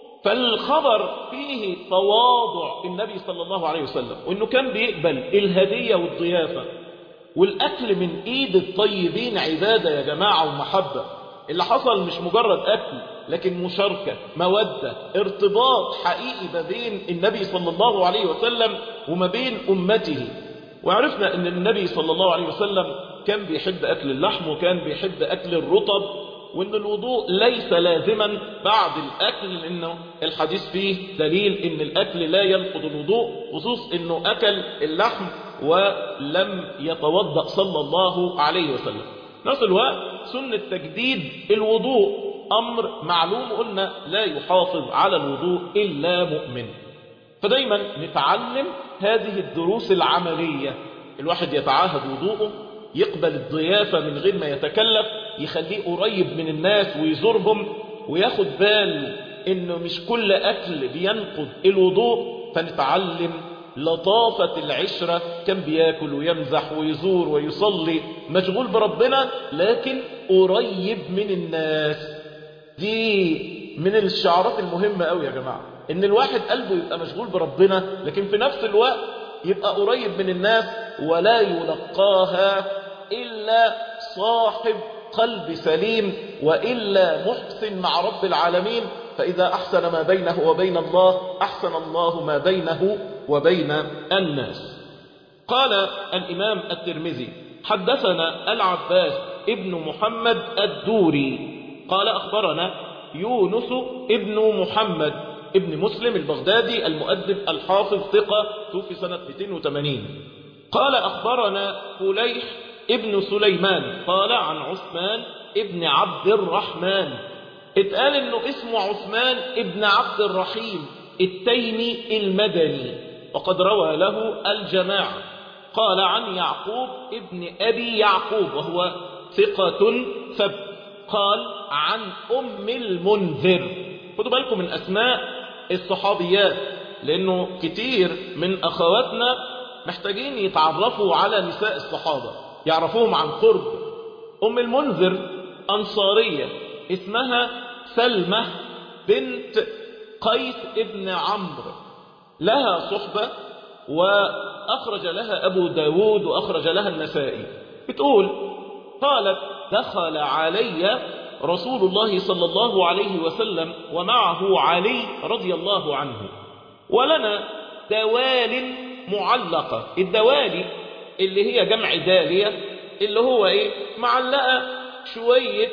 فالخبر فيه تواضع النبي صلى الله عليه وسلم وانه كان بيقبل الهدية والضيافة والاكل من ايد الطيبين عبادة يا جماعة ومحبة اللي حصل مش مجرد اكل لكن مشاركة مودة ارتباط حقيقي ما بين النبي صلى الله عليه وسلم وما بين امته وعرفنا ان النبي صلى الله عليه وسلم كان بيحب أكل اللحم وكان بيحب أكل الرطب وأن الوضوء ليس لازما بعد الأكل لأنه الحديث فيه دليل أن الأكل لا ينقض الوضوء خصوص أنه أكل اللحم ولم يتوضأ صلى الله عليه وسلم نفس الوقت سنة تجديد الوضوء أمر معلوم قلنا لا يحافظ على الوضوء إلا مؤمن فدايما نتعلم هذه الدروس العملية الواحد يتعاهد وضوءه يقبل الضيافة من غير ما يتكلف يخليه قريب من الناس ويزورهم وياخد باله انه مش كل اكل بينقض الوضوء فنتعلم لطافة العشرة كان بياكل ويمزح ويزور ويصلي مشغول بربنا لكن قريب من الناس دي من الشعارات المهمة قوي يا جماعة ان الواحد قلبه يبقى مشغول بربنا لكن في نفس الوقت يبقى قريب من الناس ولا يلقاها إلا صاحب قلب سليم وإلا محسن مع رب العالمين فإذا أحسن ما بينه وبين الله أحسن الله ما بينه وبين الناس قال الإمام الترمذي حدثنا العباس ابن محمد الدوري قال أخبرنا يونس ابن محمد ابن مسلم البغدادي المؤدب الحافظ ثقة توفي سنة 280 قال أخبرنا فليح ابن سليمان قال عن عثمان ابن عبد الرحمن اتقال انه اسمه عثمان ابن عبد الرحيم التيمي المدني وقد روى له الجماعة قال عن يعقوب ابن أبي يعقوب وهو ثقة ثبت قال عن أم المنذر خدوا بالكم من أسماء الصحابيات لأنه كتير من أخواتنا محتاجين يتعرفوا على نساء الصحابة يعرفوهم عن قرب أم المنذر أنصارية اسمها سلمة بنت قيس ابن عمرو لها صحبة وأخرج لها أبو داود وأخرج لها النسائي بتقول قالت دخل علي رسول الله صلى الله عليه وسلم ومعه علي رضي الله عنه ولنا دوال معلقة الدوالي اللي هي جمع دالية اللي هو ايه معلقة شوية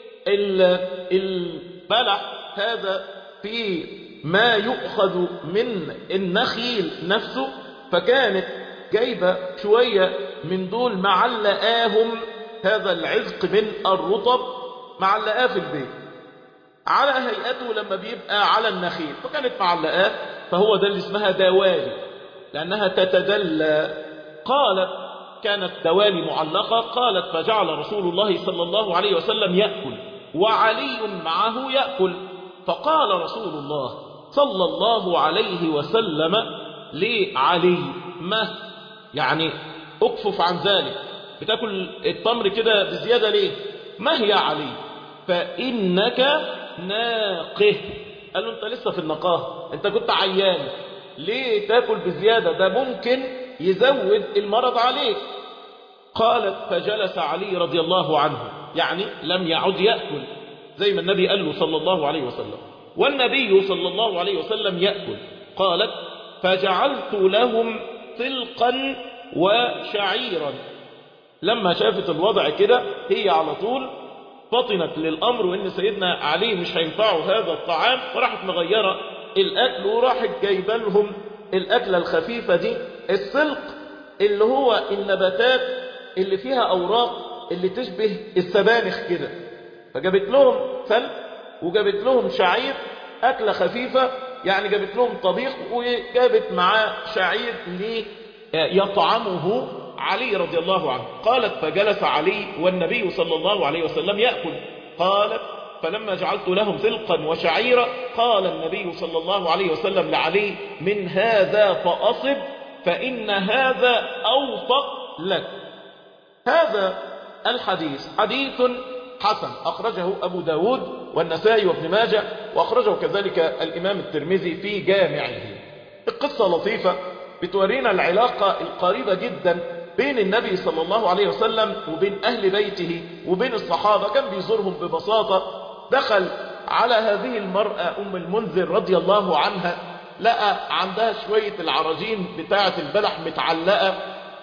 البلح هذا في ما يؤخذ من النخيل نفسه فكانت جايبة شوية من دول معلقاهم هذا العزق من الرطب معلقاه في البيت على هيئته لما بيبقى على النخيل فكانت معلقاه فهو ده اللي اسمها دوالي لأنها تتدلى قالت كانت دوالي معلقة قالت فجعل رسول الله صلى الله عليه وسلم يأكل وعلي معه يأكل فقال رسول الله صلى الله عليه وسلم لعلي ما يعني اكفف عن ذلك بتاكل التمر كده بزيادة ليه ما هي علي فإنك ناقه قال له انت لسه في النقاه انت كنت عيان ليه تاكل بزيادة ده ممكن يزود المرض عليك قالت فجلس علي رضي الله عنه يعني لم يعد يأكل زي ما النبي قال له صلى الله عليه وسلم والنبي صلى الله عليه وسلم يأكل قالت فجعلت لهم طلقا وشعيرا لما شافت الوضع كده هي على طول فطنت للأمر وإن سيدنا علي مش هينفعه هذا الطعام وراحت مغيرة الأكل وراحت جايبه لهم الأكلة الخفيفة دي السلق اللي هو النباتات اللي فيها أوراق اللي تشبه السبانخ كده فجابت لهم سلق وجابت لهم شعير أكلة خفيفة يعني جابت لهم طبيخ وجابت معاه شعير ليطعمه علي رضي الله عنه قالت فجلس علي والنبي صلى الله عليه وسلم يأكل قالت فلما جعلت لهم سلقا وشعيرا قال النبي صلى الله عليه وسلم لعلي من هذا فأصب فإن هذا أوفق لك هذا الحديث حديث حسن أخرجه أبو داود والنسائي وابن ماجه وأخرجه كذلك الإمام الترمذي في جامعه القصة لطيفة بتورينا العلاقة القريبة جدا بين النبي صلى الله عليه وسلم وبين أهل بيته وبين الصحابة كان بيزورهم ببساطة دخل على هذه المرأة أم المنذر رضي الله عنها لقى عندها شوية العراجين بتاعة البلح متعلقة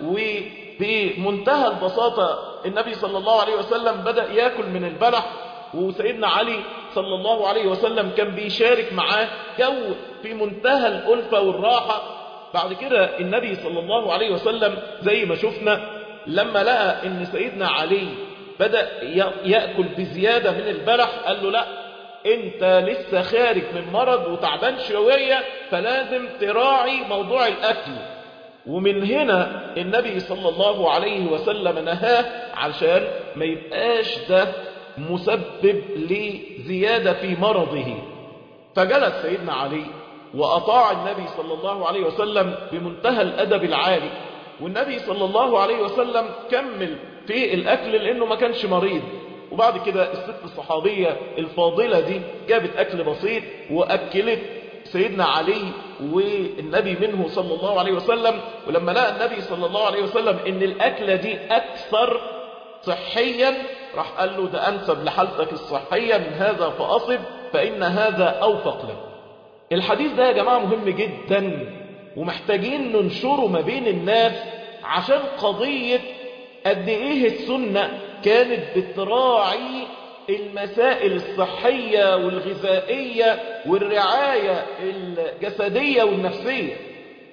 وبمنتهى البساطة النبي صلى الله عليه وسلم بدأ يأكل من البلح وسيدنا علي صلى الله عليه وسلم كان بيشارك معاه جو في منتهى الألفة والراحة بعد كده النبي صلى الله عليه وسلم زي ما شفنا لما لقى ان سيدنا علي بدأ يأكل بزيادة من البلح قال له لا انت لسه خارج من مرض وتعبان شوية فلازم تراعي موضوع الأكل ومن هنا النبي صلى الله عليه وسلم نهاه عشان ما يبقاش ده مسبب لزيادة في مرضه فجلس سيدنا علي وأطاع النبي صلى الله عليه وسلم بمنتهى الأدب العالي والنبي صلى الله عليه وسلم كمل في الأكل لأنه ما كانش مريض وبعد كده الست الصحابية الفاضلة دي جابت أكل بسيط وأكلت سيدنا علي والنبي منه صلى الله عليه وسلم ولما لقى النبي صلى الله عليه وسلم ان الأكلة دي أكثر صحيا راح قال له ده أنسب لحالتك الصحية من هذا فأصب فإن هذا أوفق لك الحديث ده يا جماعة مهم جدا ومحتاجين ننشره ما بين الناس عشان قضية قد ايه السنة كانت بتراعي المسائل الصحية والغذائية والرعاية الجسدية والنفسية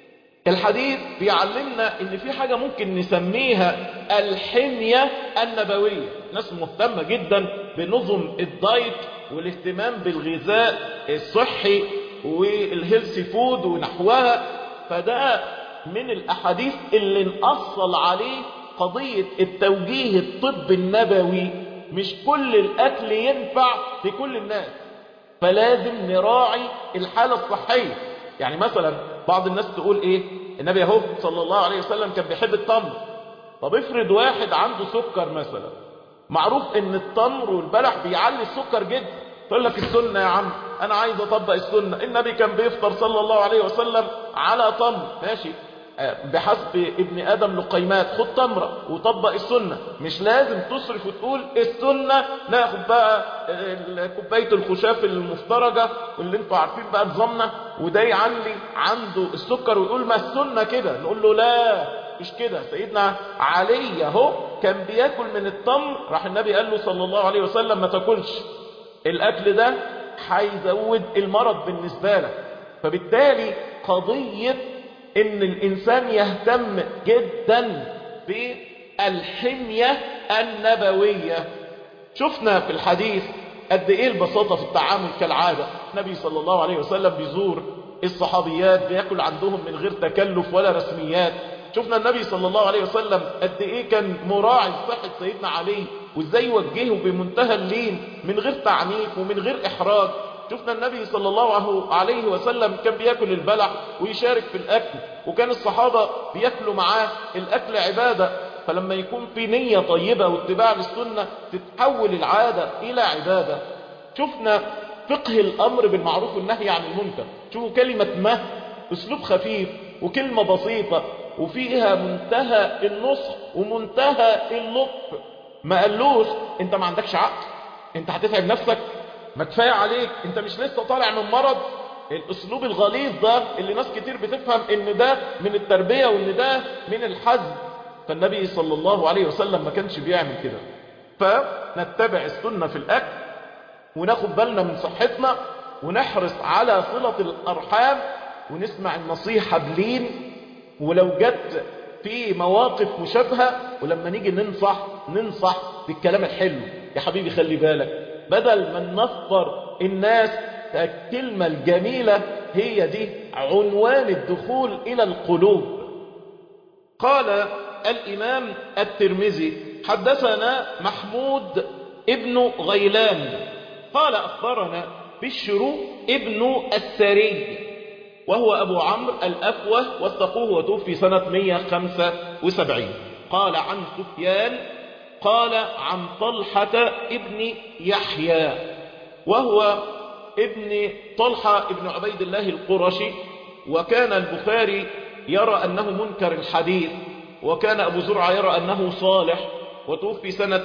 الحديث بيعلمنا ان في حاجة ممكن نسميها الحمية النبوية ناس مهتمة جدا بنظم الدايت والاهتمام بالغذاء الصحي والهيلثي فود ونحوها فده من الاحاديث اللي نأصل عليه قضية التوجيه الطب النبوي مش كل الاكل ينفع في كل الناس فلازم نراعي الحالة الصحية يعني مثلا بعض الناس تقول ايه النبي اهو صلى الله عليه وسلم كان بيحب التمر طب افرض واحد عنده سكر مثلا معروف ان التمر والبلح بيعلي السكر جدا تقول لك السنة يا عم انا عايز اطبق السنة النبي كان بيفطر صلى الله عليه وسلم على تمر ماشي بحسب ابن ادم لقيمات خد تمرة وطبق السنة مش لازم تصرف وتقول السنة ناخد بقى كوباية الخشاف المفترجة واللي انتوا عارفين بقى نظامنا وده يعلي عنده السكر ويقول ما السنة كده نقول له لا مش كده سيدنا علي اهو كان بياكل من التمر راح النبي قال له صلى الله عليه وسلم ما تاكلش الاكل ده هيزود المرض بالنسبة لك فبالتالي قضية ان الانسان يهتم جدا بالحمية النبوية شفنا في الحديث قد ايه البساطة في التعامل كالعادة النبي صلى الله عليه وسلم بيزور الصحابيات بياكل عندهم من غير تكلف ولا رسميات شفنا النبي صلى الله عليه وسلم قد ايه كان مراعي صحة سيدنا علي وازاي يوجهه بمنتهى اللين من غير تعنيف ومن غير احراج شفنا النبي صلى الله عليه وسلم كان بياكل البلح ويشارك في الاكل وكان الصحابة بياكلوا معاه الاكل عبادة فلما يكون في نية طيبة واتباع للسنة تتحول العادة الى عبادة شفنا فقه الامر بالمعروف والنهي عن المنكر شوفوا كلمة ما اسلوب خفيف وكلمة بسيطة وفيها منتهى النصح ومنتهى اللطف ما قالوش انت ما عندكش عقل انت هتتعب نفسك ما كفايه عليك انت مش لسه طالع من مرض الاسلوب الغليظ ده اللي ناس كتير بتفهم ان ده من التربية وان ده من الحزم فالنبي صلى الله عليه وسلم ما كانش بيعمل كده فنتبع السنة في الاكل وناخد بالنا من صحتنا ونحرص على صلة الارحام ونسمع النصيحة بلين ولو جت في مواقف مشابهة ولما نيجي ننصح ننصح بالكلام الحلو يا حبيبي خلي بالك بدل ما ننفر الناس الكلمة الجميلة هي دي عنوان الدخول إلى القلوب قال الإمام الترمذي حدثنا محمود ابن غيلان قال أخبرنا بشر ابن السري وهو أبو عمرو الأفوه واستقوه وتوفي سنة 175 قال عن سفيان قال عن طلحة ابن يحيى وهو ابن طلحة ابن عبيد الله القرشي وكان البخاري يرى أنه منكر الحديث وكان أبو زرعة يرى أنه صالح وتوفي سنة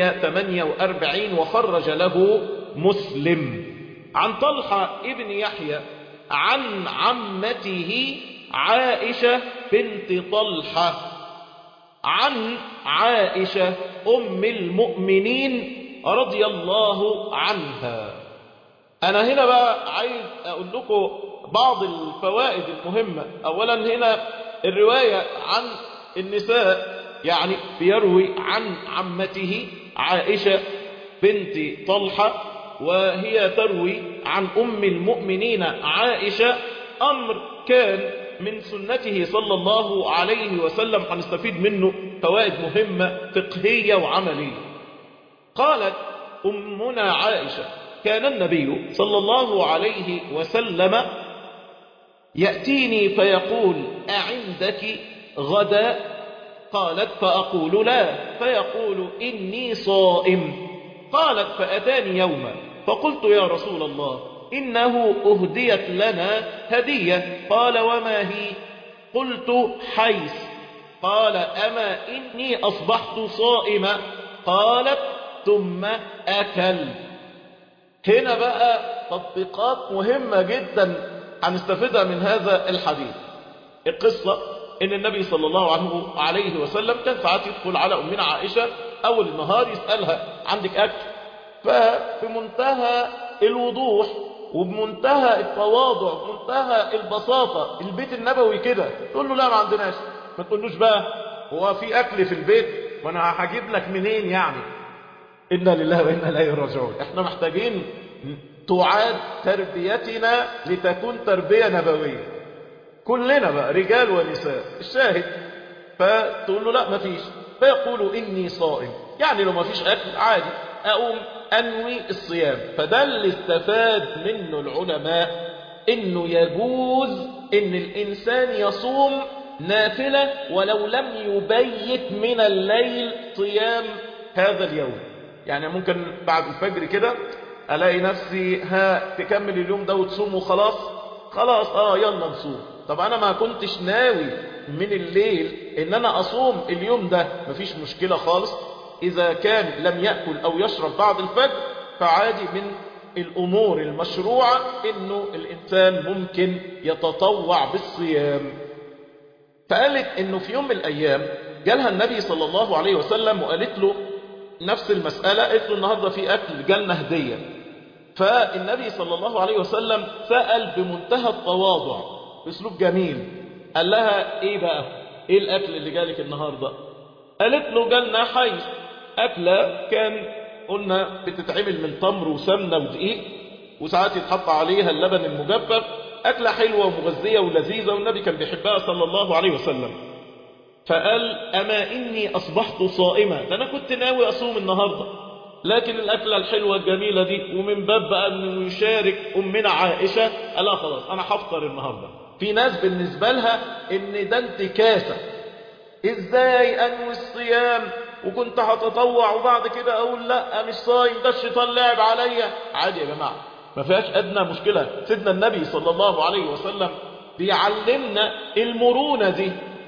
148 وخرج له مسلم عن طلحة ابن يحيى عن عمته عائشة بنت طلحة عن عائشة أم المؤمنين رضي الله عنها أنا هنا بقى عايز أقول لكم بعض الفوائد المهمة أولا هنا الرواية عن النساء يعني بيروي عن عمته عائشة بنت طلحة وهي تروي عن أم المؤمنين عائشة أمر كان من سنته صلى الله عليه وسلم هنستفيد منه فوائد مهمة فقهية وعملية قالت أمنا عائشة كان النبي صلى الله عليه وسلم يأتيني فيقول أعندك غداء قالت فأقول لا فيقول إني صائم قالت فأتاني يوما فقلت يا رسول الله إنه أهديت لنا هدية قال وما هي قلت حيث قال أما إني أصبحت صائمة قالت ثم أكل هنا بقى تطبيقات مهمة جدا هنستفيدها من هذا الحديث القصة ان النبي صلى الله عليه وسلم كان ساعات يدخل على امنا عائشة اول النهار يسألها عندك اكل ففي منتهى الوضوح وبمنتهى التواضع وبمنتهى البساطة البيت النبوي كده تقول له لا ما عندناش ما تقولوش بقى هو في أكل في البيت وانا هجيب لك منين يعني إنا لله وإنا إليه راجعون احنا محتاجين تعاد تربيتنا لتكون تربية نبوية كلنا بقى رجال ونساء الشاهد فتقول له لا مفيش فيقول إني صائم يعني لو مفيش أكل عادي أقوم أنوي الصيام فده اللي استفاد منه العلماء إنه يجوز إن الإنسان يصوم نافلة ولو لم يبيت من الليل صيام هذا اليوم يعني ممكن بعد الفجر كده ألاقي نفسي ها تكمل اليوم ده وتصوم وخلاص خلاص آه يلا نصوم طب أنا ما كنتش ناوي من الليل إن أنا أصوم اليوم ده مفيش مشكلة خالص إذا كان لم يأكل أو يشرب بعد الفجر فعادي من الأمور المشروعة إنه الإنسان ممكن يتطوع بالصيام فقالت إنه في يوم من الأيام جالها النبي صلى الله عليه وسلم وقالت له نفس المسألة قالت له النهاردة في أكل جالنا هدية فالنبي صلى الله عليه وسلم سأل بمنتهى التواضع باسلوب جميل قال لها ايه بقى ايه الاكل اللي جالك النهارده قالت له جالنا حيث اكله كان قلنا بتتعمل من تمر وسمنه ودقيق وساعات يتحط عليها اللبن المجفف اكله حلوه ومغذيه ولذيذه والنبي كان بيحبها صلى الله عليه وسلم فقال اما اني اصبحت صائما ده انا كنت ناوي اصوم النهارده لكن الأكلة الحلوة الجميلة دي ومن باب بقى أنه يشارك أمنا عائشة قال لا خلاص أنا هفطر النهاردة في ناس بالنسبة لها إن ده انتكاسة إزاي أنوي الصيام وكنت هتطوع وبعد كده أقول لا مش صايم ده الشيطان لعب عليا عادي يا جماعة ما فيهاش أدنى مشكلة سيدنا النبي صلى الله عليه وسلم بيعلمنا المرونة دي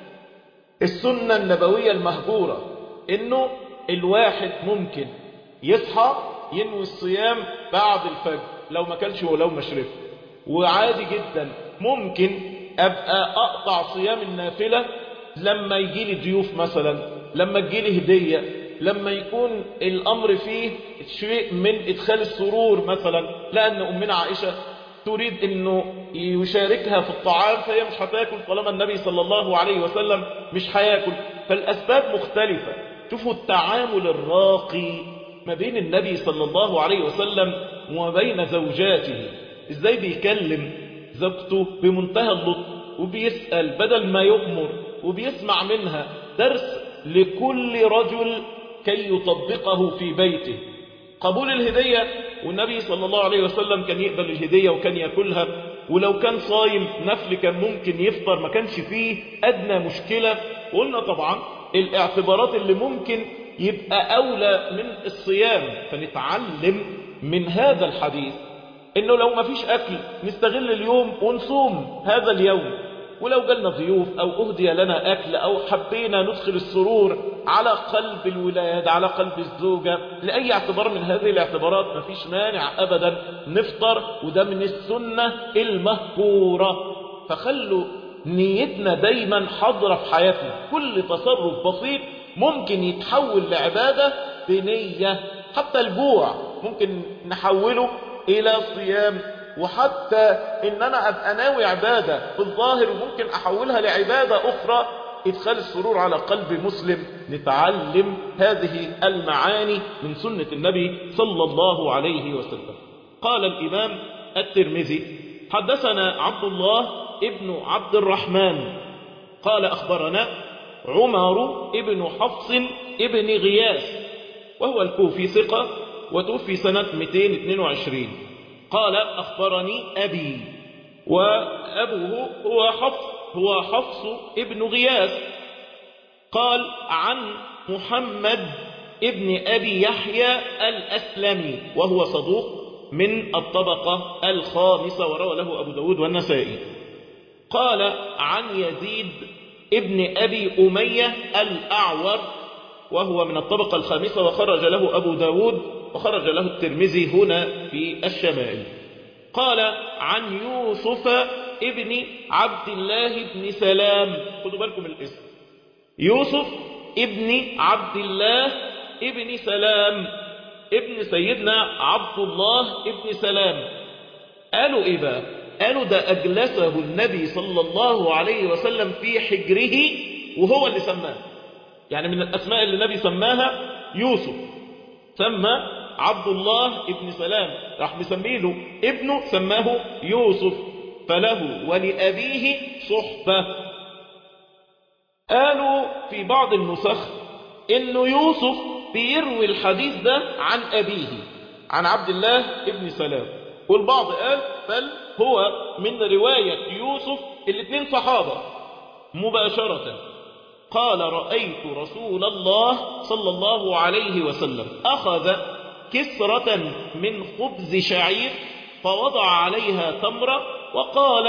السنة النبوية المهجورة إنه الواحد ممكن يصحى ينوي الصيام بعد الفجر لو ما كانش ولو ما شرب وعادي جدا ممكن ابقى اقطع صيام النافله لما يجي لي ضيوف مثلا لما تجي لي هديه لما يكون الامر فيه شيء من ادخال السرور مثلا لان امنا عائشه تريد انه يشاركها في الطعام فهي مش هتاكل طالما النبي صلى الله عليه وسلم مش هياكل فالاسباب مختلفه شوفوا التعامل الراقي ما بين النبي صلى الله عليه وسلم وما بين زوجاته ازاي بيكلم زوجته بمنتهى اللطف وبيسأل بدل ما يؤمر وبيسمع منها درس لكل رجل كي يطبقه في بيته قبول الهدية والنبي صلى الله عليه وسلم كان يقبل الهدية وكان يأكلها ولو كان صايم نفل كان ممكن يفطر ما كانش فيه أدنى مشكلة قلنا طبعا الاعتبارات اللي ممكن يبقى أولى من الصيام فنتعلم من هذا الحديث إنه لو ما فيش أكل نستغل اليوم ونصوم هذا اليوم ولو جالنا ضيوف أو أهدي لنا أكل أو حبينا ندخل السرور على قلب الولاد على قلب الزوجة لأي اعتبار من هذه الاعتبارات ما فيش مانع أبدا نفطر وده من السنة المهكورة فخلوا نيتنا دايما حاضرة في حياتنا كل تصرف بسيط ممكن يتحول لعبادة بنية حتى الجوع ممكن نحوله إلى صيام وحتى إن أنا أبقى ناوي عبادة في الظاهر وممكن أحولها لعبادة أخرى إدخال السرور على قلب مسلم نتعلم هذه المعاني من سنة النبي صلى الله عليه وسلم قال الإمام الترمذي حدثنا عبد الله ابن عبد الرحمن قال أخبرنا عمر ابن حفص ابن غياث وهو الكوفي ثقة وتوفي سنة 222 قال أخبرني أبي وأبوه هو حفص هو حفص ابن غياث قال عن محمد ابن أبي يحيى الأسلمي وهو صدوق من الطبقة الخامسة وروى له أبو داود والنسائي قال عن يزيد ابن أبي أمية الأعور وهو من الطبقة الخامسة وخرج له أبو داود وخرج له الترمذي هنا في الشمائل قال عن يوسف ابن عبد الله بن سلام خدوا بالكم من الاسم يوسف ابن عبد الله ابن سلام ابن سيدنا عبد الله ابن سلام قالوا إيه بقى قالوا ده أجلسه النبي صلى الله عليه وسلم في حجره وهو اللي سماه يعني من الأسماء اللي النبي سماها يوسف سمى عبد الله ابن سلام راح مسميه له ابنه سماه يوسف فله ولأبيه صحبة قالوا في بعض النسخ انه يوسف بيروي الحديث ده عن أبيه عن عبد الله ابن سلام والبعض قال بل هو من رواية يوسف الاثنين صحابة مباشرة قال رأيت رسول الله صلى الله عليه وسلم أخذ كسرة من خبز شعير فوضع عليها تمرة وقال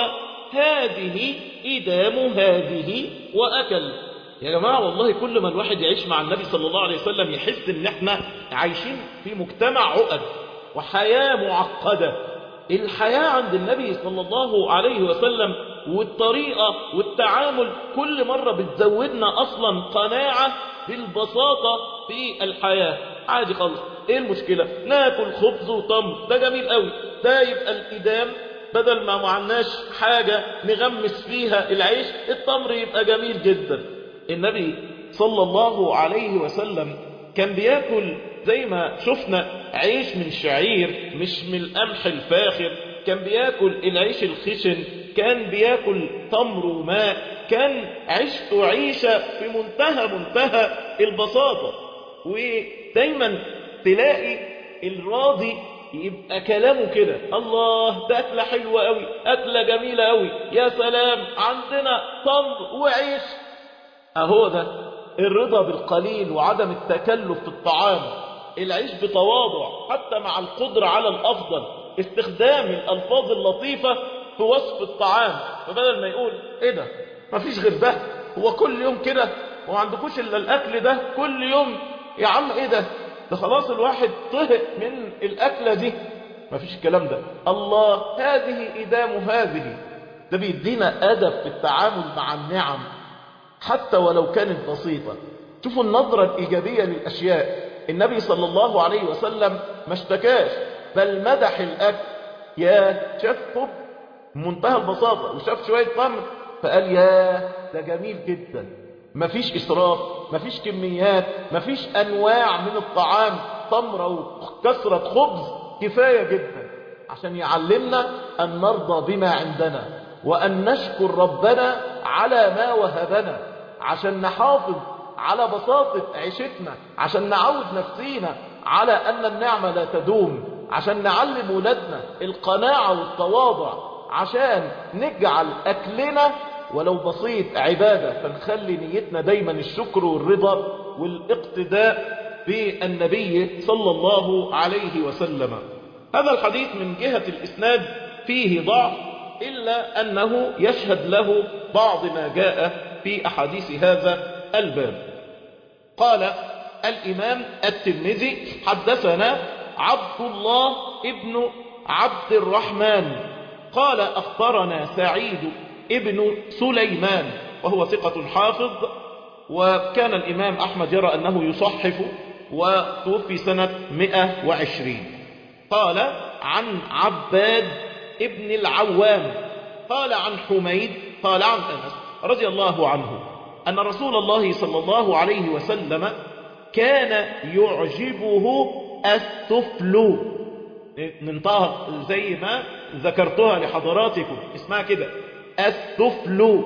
هذه إدام هذه وأكل يا جماعة والله كل ما الواحد يعيش مع النبي صلى الله عليه وسلم يحس ان احنا عايشين في مجتمع عقد وحياة معقدة الحياة عند النبي صلى الله عليه وسلم والطريقة والتعامل كل مرة بتزودنا أصلا قناعة بالبساطة في الحياة عادي خالص ايه المشكلة ناكل خبز وتمر ده جميل قوي ده يبقى الإدام بدل ما معناش حاجة نغمس فيها العيش التمر يبقى جميل جدا النبي صلى الله عليه وسلم كان بياكل زي ما شفنا عيش من شعير مش من القمح الفاخر كان بياكل العيش الخشن كان بياكل تمر وماء كان عيشته عيشة في منتهى منتهى البساطة ودايما تلاقي الراضي يبقى كلامه كده الله ده أكلة حلوة قوي أكلة جميلة قوي يا سلام عندنا تمر وعيش أهو ده الرضا بالقليل وعدم التكلف في الطعام العيش بتواضع حتى مع القدرة على الأفضل استخدام الألفاظ اللطيفة في وصف الطعام فبدل ما يقول ايه ده مفيش غير ده هو كل يوم كده وما عندكوش الا الاكل ده كل يوم يا عم ايه ده ده خلاص الواحد طهق من الاكله دي مفيش الكلام ده الله هذه ادام هذه ده بيدينا ادب في التعامل مع النعم حتى ولو كانت بسيطه شوفوا النظره الايجابيه للاشياء النبي صلى الله عليه وسلم ما اشتكاش بل مدح الاكل يا شاف طب منتهى البساطة وشاف شوية تمر فقال يا ده جميل جدا مفيش إسراف مفيش كميات مفيش أنواع من الطعام تمرة وكسرة خبز كفاية جدا عشان يعلمنا أن نرضى بما عندنا وأن نشكر ربنا على ما وهبنا عشان نحافظ على بساطة عيشتنا عشان نعود نفسينا على أن النعمة لا تدوم عشان نعلم ولادنا القناعة والتواضع عشان نجعل أكلنا ولو بسيط عبادة فنخلي نيتنا دايما الشكر والرضا والاقتداء بالنبي صلى الله عليه وسلم هذا الحديث من جهة الإسناد فيه ضعف إلا أنه يشهد له بعض ما جاء في أحاديث هذا الباب قال الإمام الترمذي حدثنا عبد الله ابن عبد الرحمن قال أخبرنا سعيد ابن سليمان وهو ثقة حافظ وكان الإمام أحمد يرى أنه يصحف وتوفي سنة 120 قال عن عباد ابن العوام قال عن حميد قال عن أنس رضي الله عنه أن رسول الله صلى الله عليه وسلم كان يعجبه السفل ننطقها زي ما ذكرتها لحضراتكم اسمها كده السفل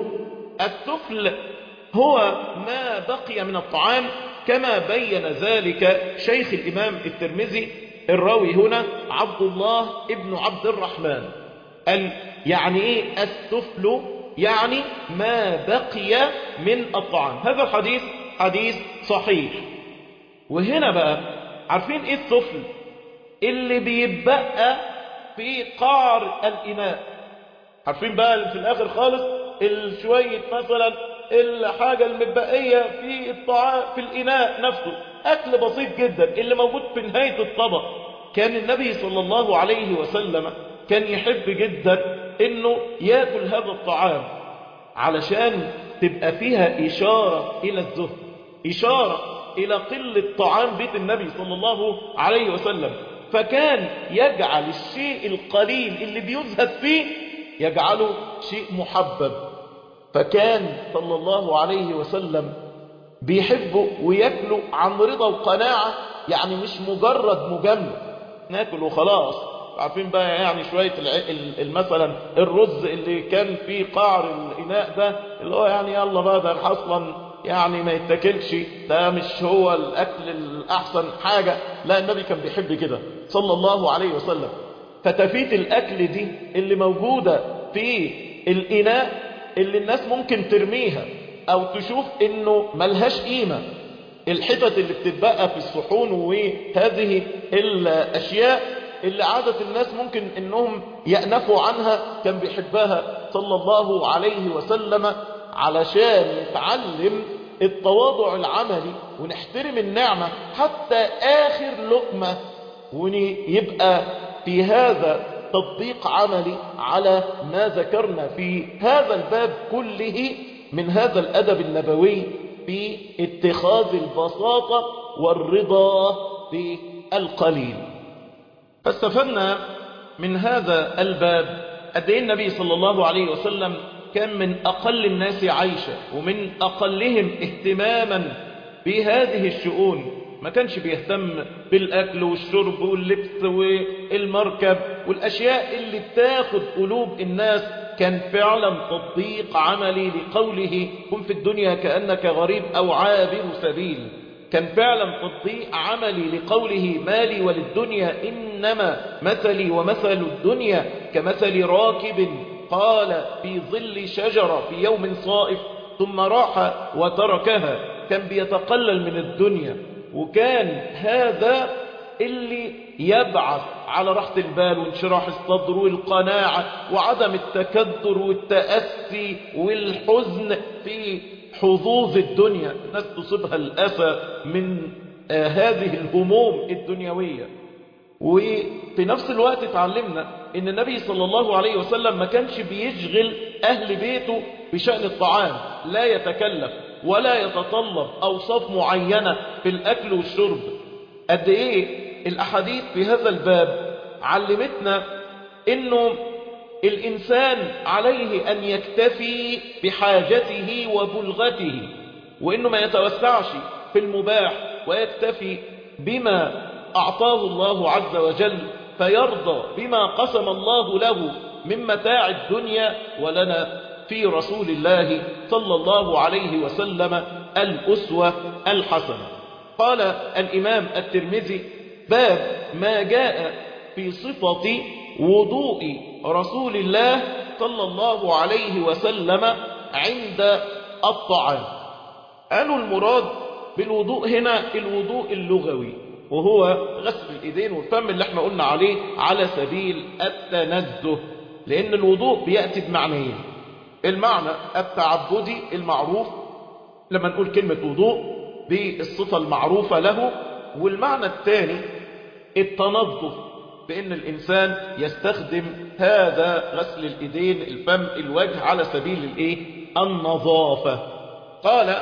السفل هو ما بقي من الطعام كما بين ذلك شيخ الإمام الترمذي الراوي هنا عبد الله ابن عبد الرحمن قال يعني ايه السفل يعني ما بقي من الطعام هذا الحديث حديث صحيح وهنا بقى عارفين ايه السفل اللي بيتبقى في قعر الإناء عارفين بقى في الآخر خالص الشوية مثلا الحاجة المتبقية في الطعام في الإناء نفسه أكل بسيط جدا اللي موجود في نهاية الطبق كان النبي صلى الله عليه وسلم كان يحب جدا انه ياكل هذا الطعام علشان تبقى فيها إشارة إلى الزهد إشارة إلى قلة طعام بيت النبي صلى الله عليه وسلم فكان يجعل الشيء القليل اللي بيزهد فيه يجعله شيء محبب فكان صلى الله عليه وسلم بيحبه وياكله عن رضا وقناعة يعني مش مجرد مجاملة ناكل وخلاص عارفين بقى يعني شوية مثلا الرز اللي كان في قعر الإناء ده اللي هو يعني يلا بقى ده أصلا يعني ما يتاكلش ده مش هو الأكل الأحسن حاجة لا النبي كان بيحب كده صلى الله عليه وسلم فتفيت الأكل دي اللي موجودة في الإناء اللي الناس ممكن ترميها أو تشوف إنه ملهاش قيمة الحتت اللي بتتبقى في الصحون وهذه الأشياء اللي عادة الناس ممكن إنهم يأنفوا عنها كان بيحبها صلى الله عليه وسلم علشان نتعلم التواضع العملي ونحترم النعمة حتى آخر لقمة ويبقى في هذا تطبيق عملي على ما ذكرنا في هذا الباب كله من هذا الأدب النبوي في اتخاذ البساطة والرضا بالقليل فاستفدنا من هذا الباب قد ايه النبي صلى الله عليه وسلم كان من أقل الناس عيشة ومن أقلهم اهتماما بهذه الشؤون ما كانش بيهتم بالأكل والشرب واللبس والمركب والأشياء اللي بتاخد قلوب الناس كان فعلا تطبيق عملي لقوله كن في الدنيا كأنك غريب أو عابر سبيل كان فعلا تطبيق عملي لقوله مالي وللدنيا إنما مثلي ومثل الدنيا كمثل راكب قال في ظل شجرة في يوم صائف ثم راح وتركها كان بيتقلل من الدنيا وكان هذا اللي يبعث على راحة البال وانشراح الصدر والقناعة وعدم التكدر والتأسي والحزن في حظوظ الدنيا الناس تصيبها الأسى من آه هذه الهموم الدنيوية وفي نفس الوقت اتعلمنا ان النبي صلى الله عليه وسلم ما كانش بيشغل اهل بيته بشأن الطعام لا يتكلف ولا يتطلب اوصاف معينة في الاكل والشرب قد ايه الاحاديث في هذا الباب علمتنا انه الانسان عليه ان يكتفي بحاجته وبلغته وانه ما يتوسعش في المباح ويكتفي بما أعطاه الله عز وجل فيرضى بما قسم الله له من متاع الدنيا ولنا في رسول الله صلى الله عليه وسلم الأسوة الحسنة قال الإمام الترمذي باب ما جاء في صفة وضوء رسول الله صلى الله عليه وسلم عند الطعام قالوا المراد بالوضوء هنا الوضوء اللغوي وهو غسل الإيدين والفم اللي احنا قلنا عليه على سبيل التنزه لأن الوضوء بيأتي بمعنيين المعنى التعبدي المعروف لما نقول كلمة وضوء بالصفة المعروفة له والمعنى الثاني التنظف بأن الإنسان يستخدم هذا غسل الإيدين الفم الوجه على سبيل الإيه؟ النظافة قال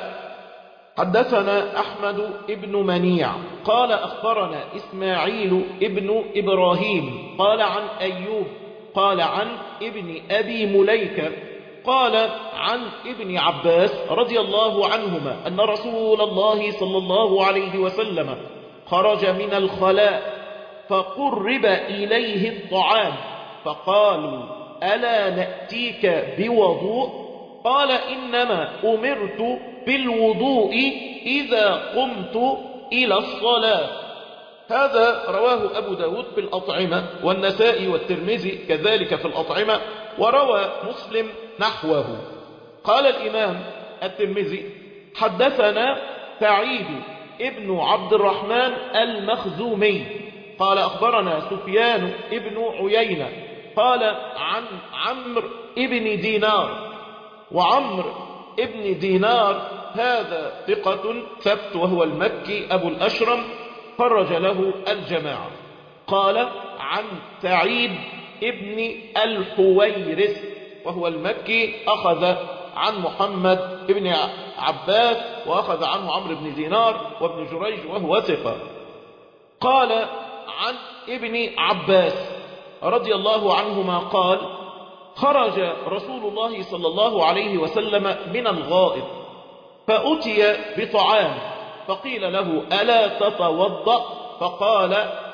حدثنا أحمد ابن منيع قال أخبرنا إسماعيل ابن إبراهيم قال عن أيوب قال عن ابن أبي مليكة قال عن ابن عباس رضي الله عنهما أن رسول الله صلى الله عليه وسلم خرج من الخلاء فقرب إليه الطعام فقالوا ألا نأتيك بوضوء قال إنما أمرت بالوضوء إذا قمت إلى الصلاة هذا رواه أبو داود في الأطعمة والنسائي والترمذي كذلك في الأطعمة وروى مسلم نحوه قال الإمام الترمذي حدثنا سعيد ابن عبد الرحمن المخزومي قال أخبرنا سفيان ابن عيينة قال عن عمرو ابن دينار وعمرو ابن دينار هذا ثقة ثبت وهو المكي أبو الأشرم خرج له الجماعة قال عن سعيد ابن الحويرث وهو المكي أخذ عن محمد ابن عباس وأخذ عنه عمرو بن دينار وابن جريج وهو ثقة قال عن ابن عباس رضي الله عنهما قال خرج رسول الله صلى الله عليه وسلم من الغائط فأتي بطعام فقيل له ألا تتوضأ فقال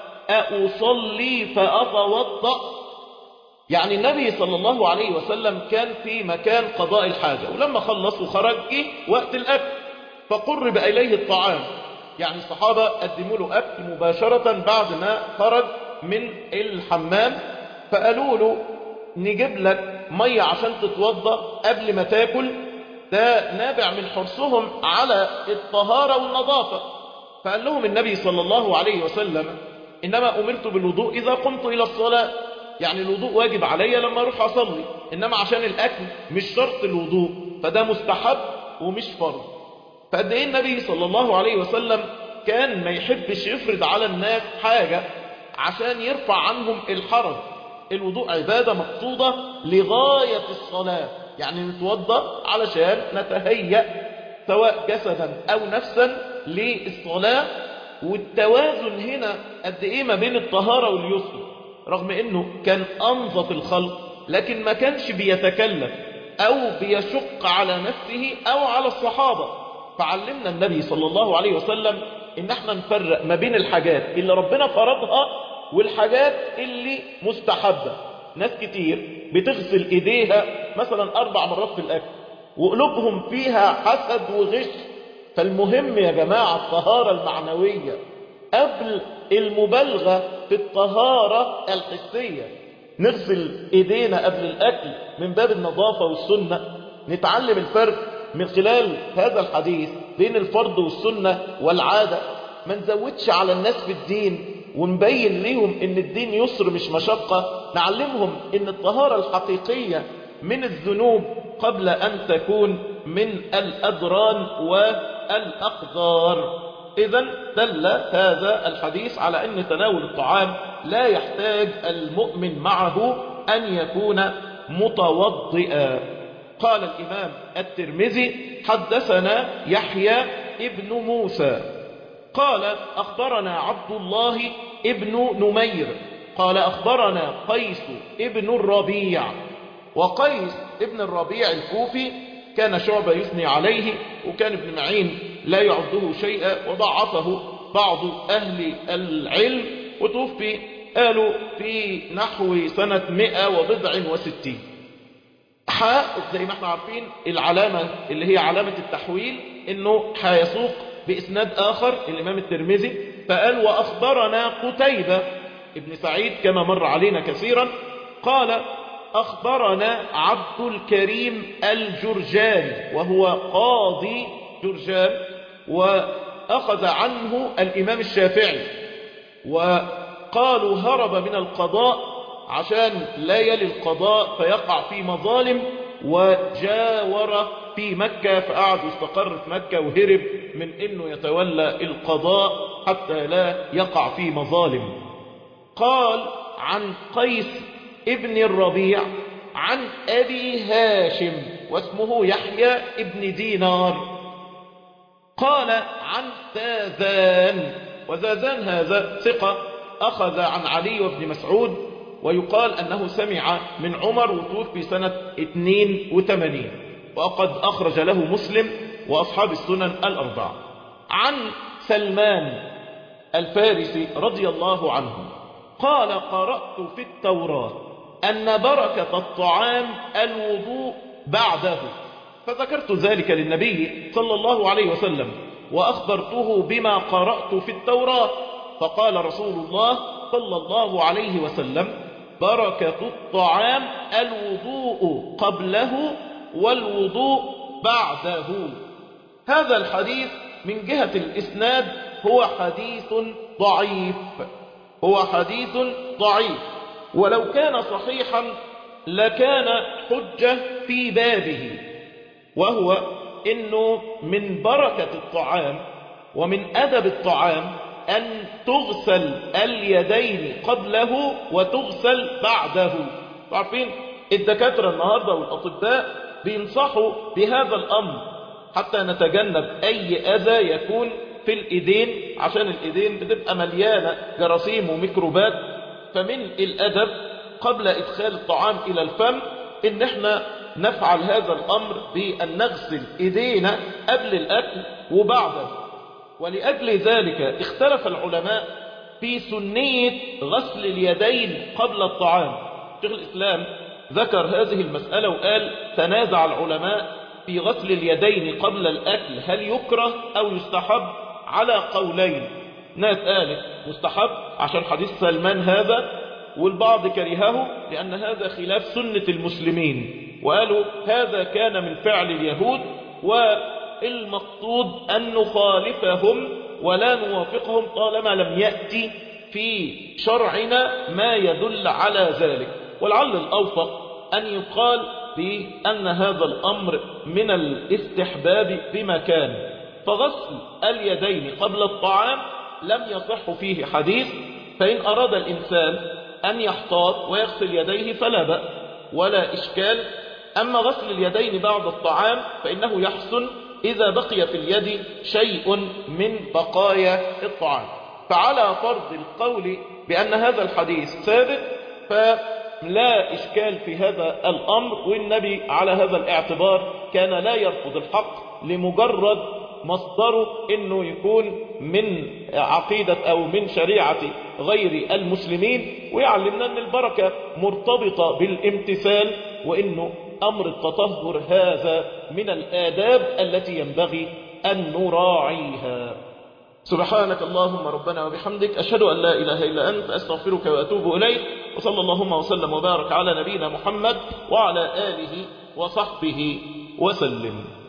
أصلي فأتوضأ يعني النبي صلى الله عليه وسلم كان في مكان قضاء الحاجة ولما خلص وخرج وقت الأكل فقرب إليه الطعام يعني الصحابة قدموا له أكل مباشرة بعد ما خرج من الحمام فقالوا له نجيب لك مية عشان تتوضى قبل ما تاكل ده نابع من حرصهم على الطهارة والنظافة فقال لهم النبي صلى الله عليه وسلم إنما أمرت بالوضوء إذا قمت إلى الصلاة يعني الوضوء واجب علي لما أروح أصلي إنما عشان الأكل مش شرط الوضوء فده مستحب ومش فرض فقد إيه النبي صلى الله عليه وسلم كان ما يحبش يفرض على الناس حاجة عشان يرفع عنهم الحرج الوضوء عبادة مقصودة لغاية الصلاة يعني نتوضأ علشان نتهيأ سواء جسدا أو نفسا للصلاة والتوازن هنا قد إيه ما بين الطهارة واليسر رغم أنه كان أنظف الخلق لكن ما كانش بيتكلف أو بيشق على نفسه أو على الصحابة فعلمنا النبي صلى الله عليه وسلم إن احنا نفرق ما بين الحاجات اللي ربنا فرضها والحاجات اللي مستحبة ناس كتير بتغسل ايديها مثلا اربع مرات في الاكل وقلوبهم فيها حسد وغش فالمهم يا جماعة الطهارة المعنوية قبل المبالغة في الطهارة الحسية نغسل ايدينا قبل الاكل من باب النظافة والسنة نتعلم الفرق من خلال هذا الحديث بين الفرض والسنة والعادة ما نزودش على الناس في الدين ونبين ليهم ان الدين يسر مش مشقة نعلمهم ان الطهارة الحقيقية من الذنوب قبل ان تكون من الادران والاقدار اذا دل هذا الحديث على ان تناول الطعام لا يحتاج المؤمن معه ان يكون متوضئا قال الامام الترمذي حدثنا يحيى ابن موسى قال أخبرنا عبد الله ابن نمير قال أخبرنا قيس ابن الربيع وقيس ابن الربيع الكوفي كان شعبة يثني عليه وكان ابن معين لا يعده شيئا وضعفه بعض أهل العلم وتوفي قالوا في نحو سنة مئة وبضع وستين حاء زي ما احنا عارفين العلامة اللي هي علامة التحويل انه هيسوق بإسناد آخر الإمام الترمذي فقال وأخبرنا قتيبة ابن سعيد كما مر علينا كثيرا قال أخبرنا عبد الكريم الجرجاني وهو قاضي جرجان وأخذ عنه الإمام الشافعي وقالوا هرب من القضاء عشان لا يلي القضاء فيقع في مظالم وجاور في مكة فقعد واستقر في مكة وهرب من انه يتولى القضاء حتى لا يقع في مظالم قال عن قيس ابن الربيع عن ابي هاشم واسمه يحيى ابن دينار قال عن زازان وزازان هذا ثقة أخذ عن علي وابن مسعود ويقال أنه سمع من عمر وتوفي سنة 82 وقد أخرج له مسلم وأصحاب السنن الأربعة عن سلمان الفارسي رضي الله عنه قال قرأت في التوراة أن بركة الطعام الوضوء بعده فذكرت ذلك للنبي صلى الله عليه وسلم وأخبرته بما قرأت في التوراة فقال رسول الله صلى الله عليه وسلم بركة الطعام الوضوء قبله والوضوء بعده هذا الحديث من جهة الإسناد هو حديث ضعيف هو حديث ضعيف ولو كان صحيحا لكان حجة في بابه وهو انه من بركة الطعام ومن ادب الطعام ان تغسل اليدين قبله وتغسل بعده عارفين الدكاترة النهاردة والاطباء بينصحوا بهذا الامر حتى نتجنب اي اذى يكون في الإيدين عشان الإيدين بتبقى مليانة جراثيم وميكروبات فمن الأدب قبل إدخال الطعام إلى الفم إن احنا نفعل هذا الأمر بأن نغسل إيدينا قبل الأكل وبعده ولأجل ذلك اختلف العلماء في سنية غسل اليدين قبل الطعام شيخ الإسلام ذكر هذه المسألة وقال تنازع العلماء في غسل اليدين قبل الأكل هل يكره أو يستحب على قولين ناس قالت مستحب عشان حديث سلمان هذا والبعض كرهه لأن هذا خلاف سنة المسلمين وقالوا هذا كان من فعل اليهود والمقصود أن نخالفهم ولا نوافقهم طالما لم يأتي في شرعنا ما يدل على ذلك ولعل الأوفق أن يقال بأن هذا الأمر من الاستحباب بمكان فغسل اليدين قبل الطعام لم يصح فيه حديث فإن أراد الإنسان أن يحتاط ويغسل يديه فلا بأس ولا إشكال أما غسل اليدين بعد الطعام فإنه يحسن إذا بقي في اليد شيء من بقايا الطعام فعلى فرض القول بأن هذا الحديث ثابت فلا إشكال في هذا الأمر والنبي على هذا الاعتبار كان لا يرفض الحق لمجرد مصدره انه يكون من عقيدة او من شريعة غير المسلمين ويعلمنا ان البركة مرتبطة بالامتثال وانه امر التطهر هذا من الاداب التي ينبغي ان نراعيها سبحانك اللهم ربنا وبحمدك أشهد أن لا إله إلا أنت أستغفرك وأتوب إليك وصلى اللهم وسلم وبارك على نبينا محمد وعلى آله وصحبه وسلم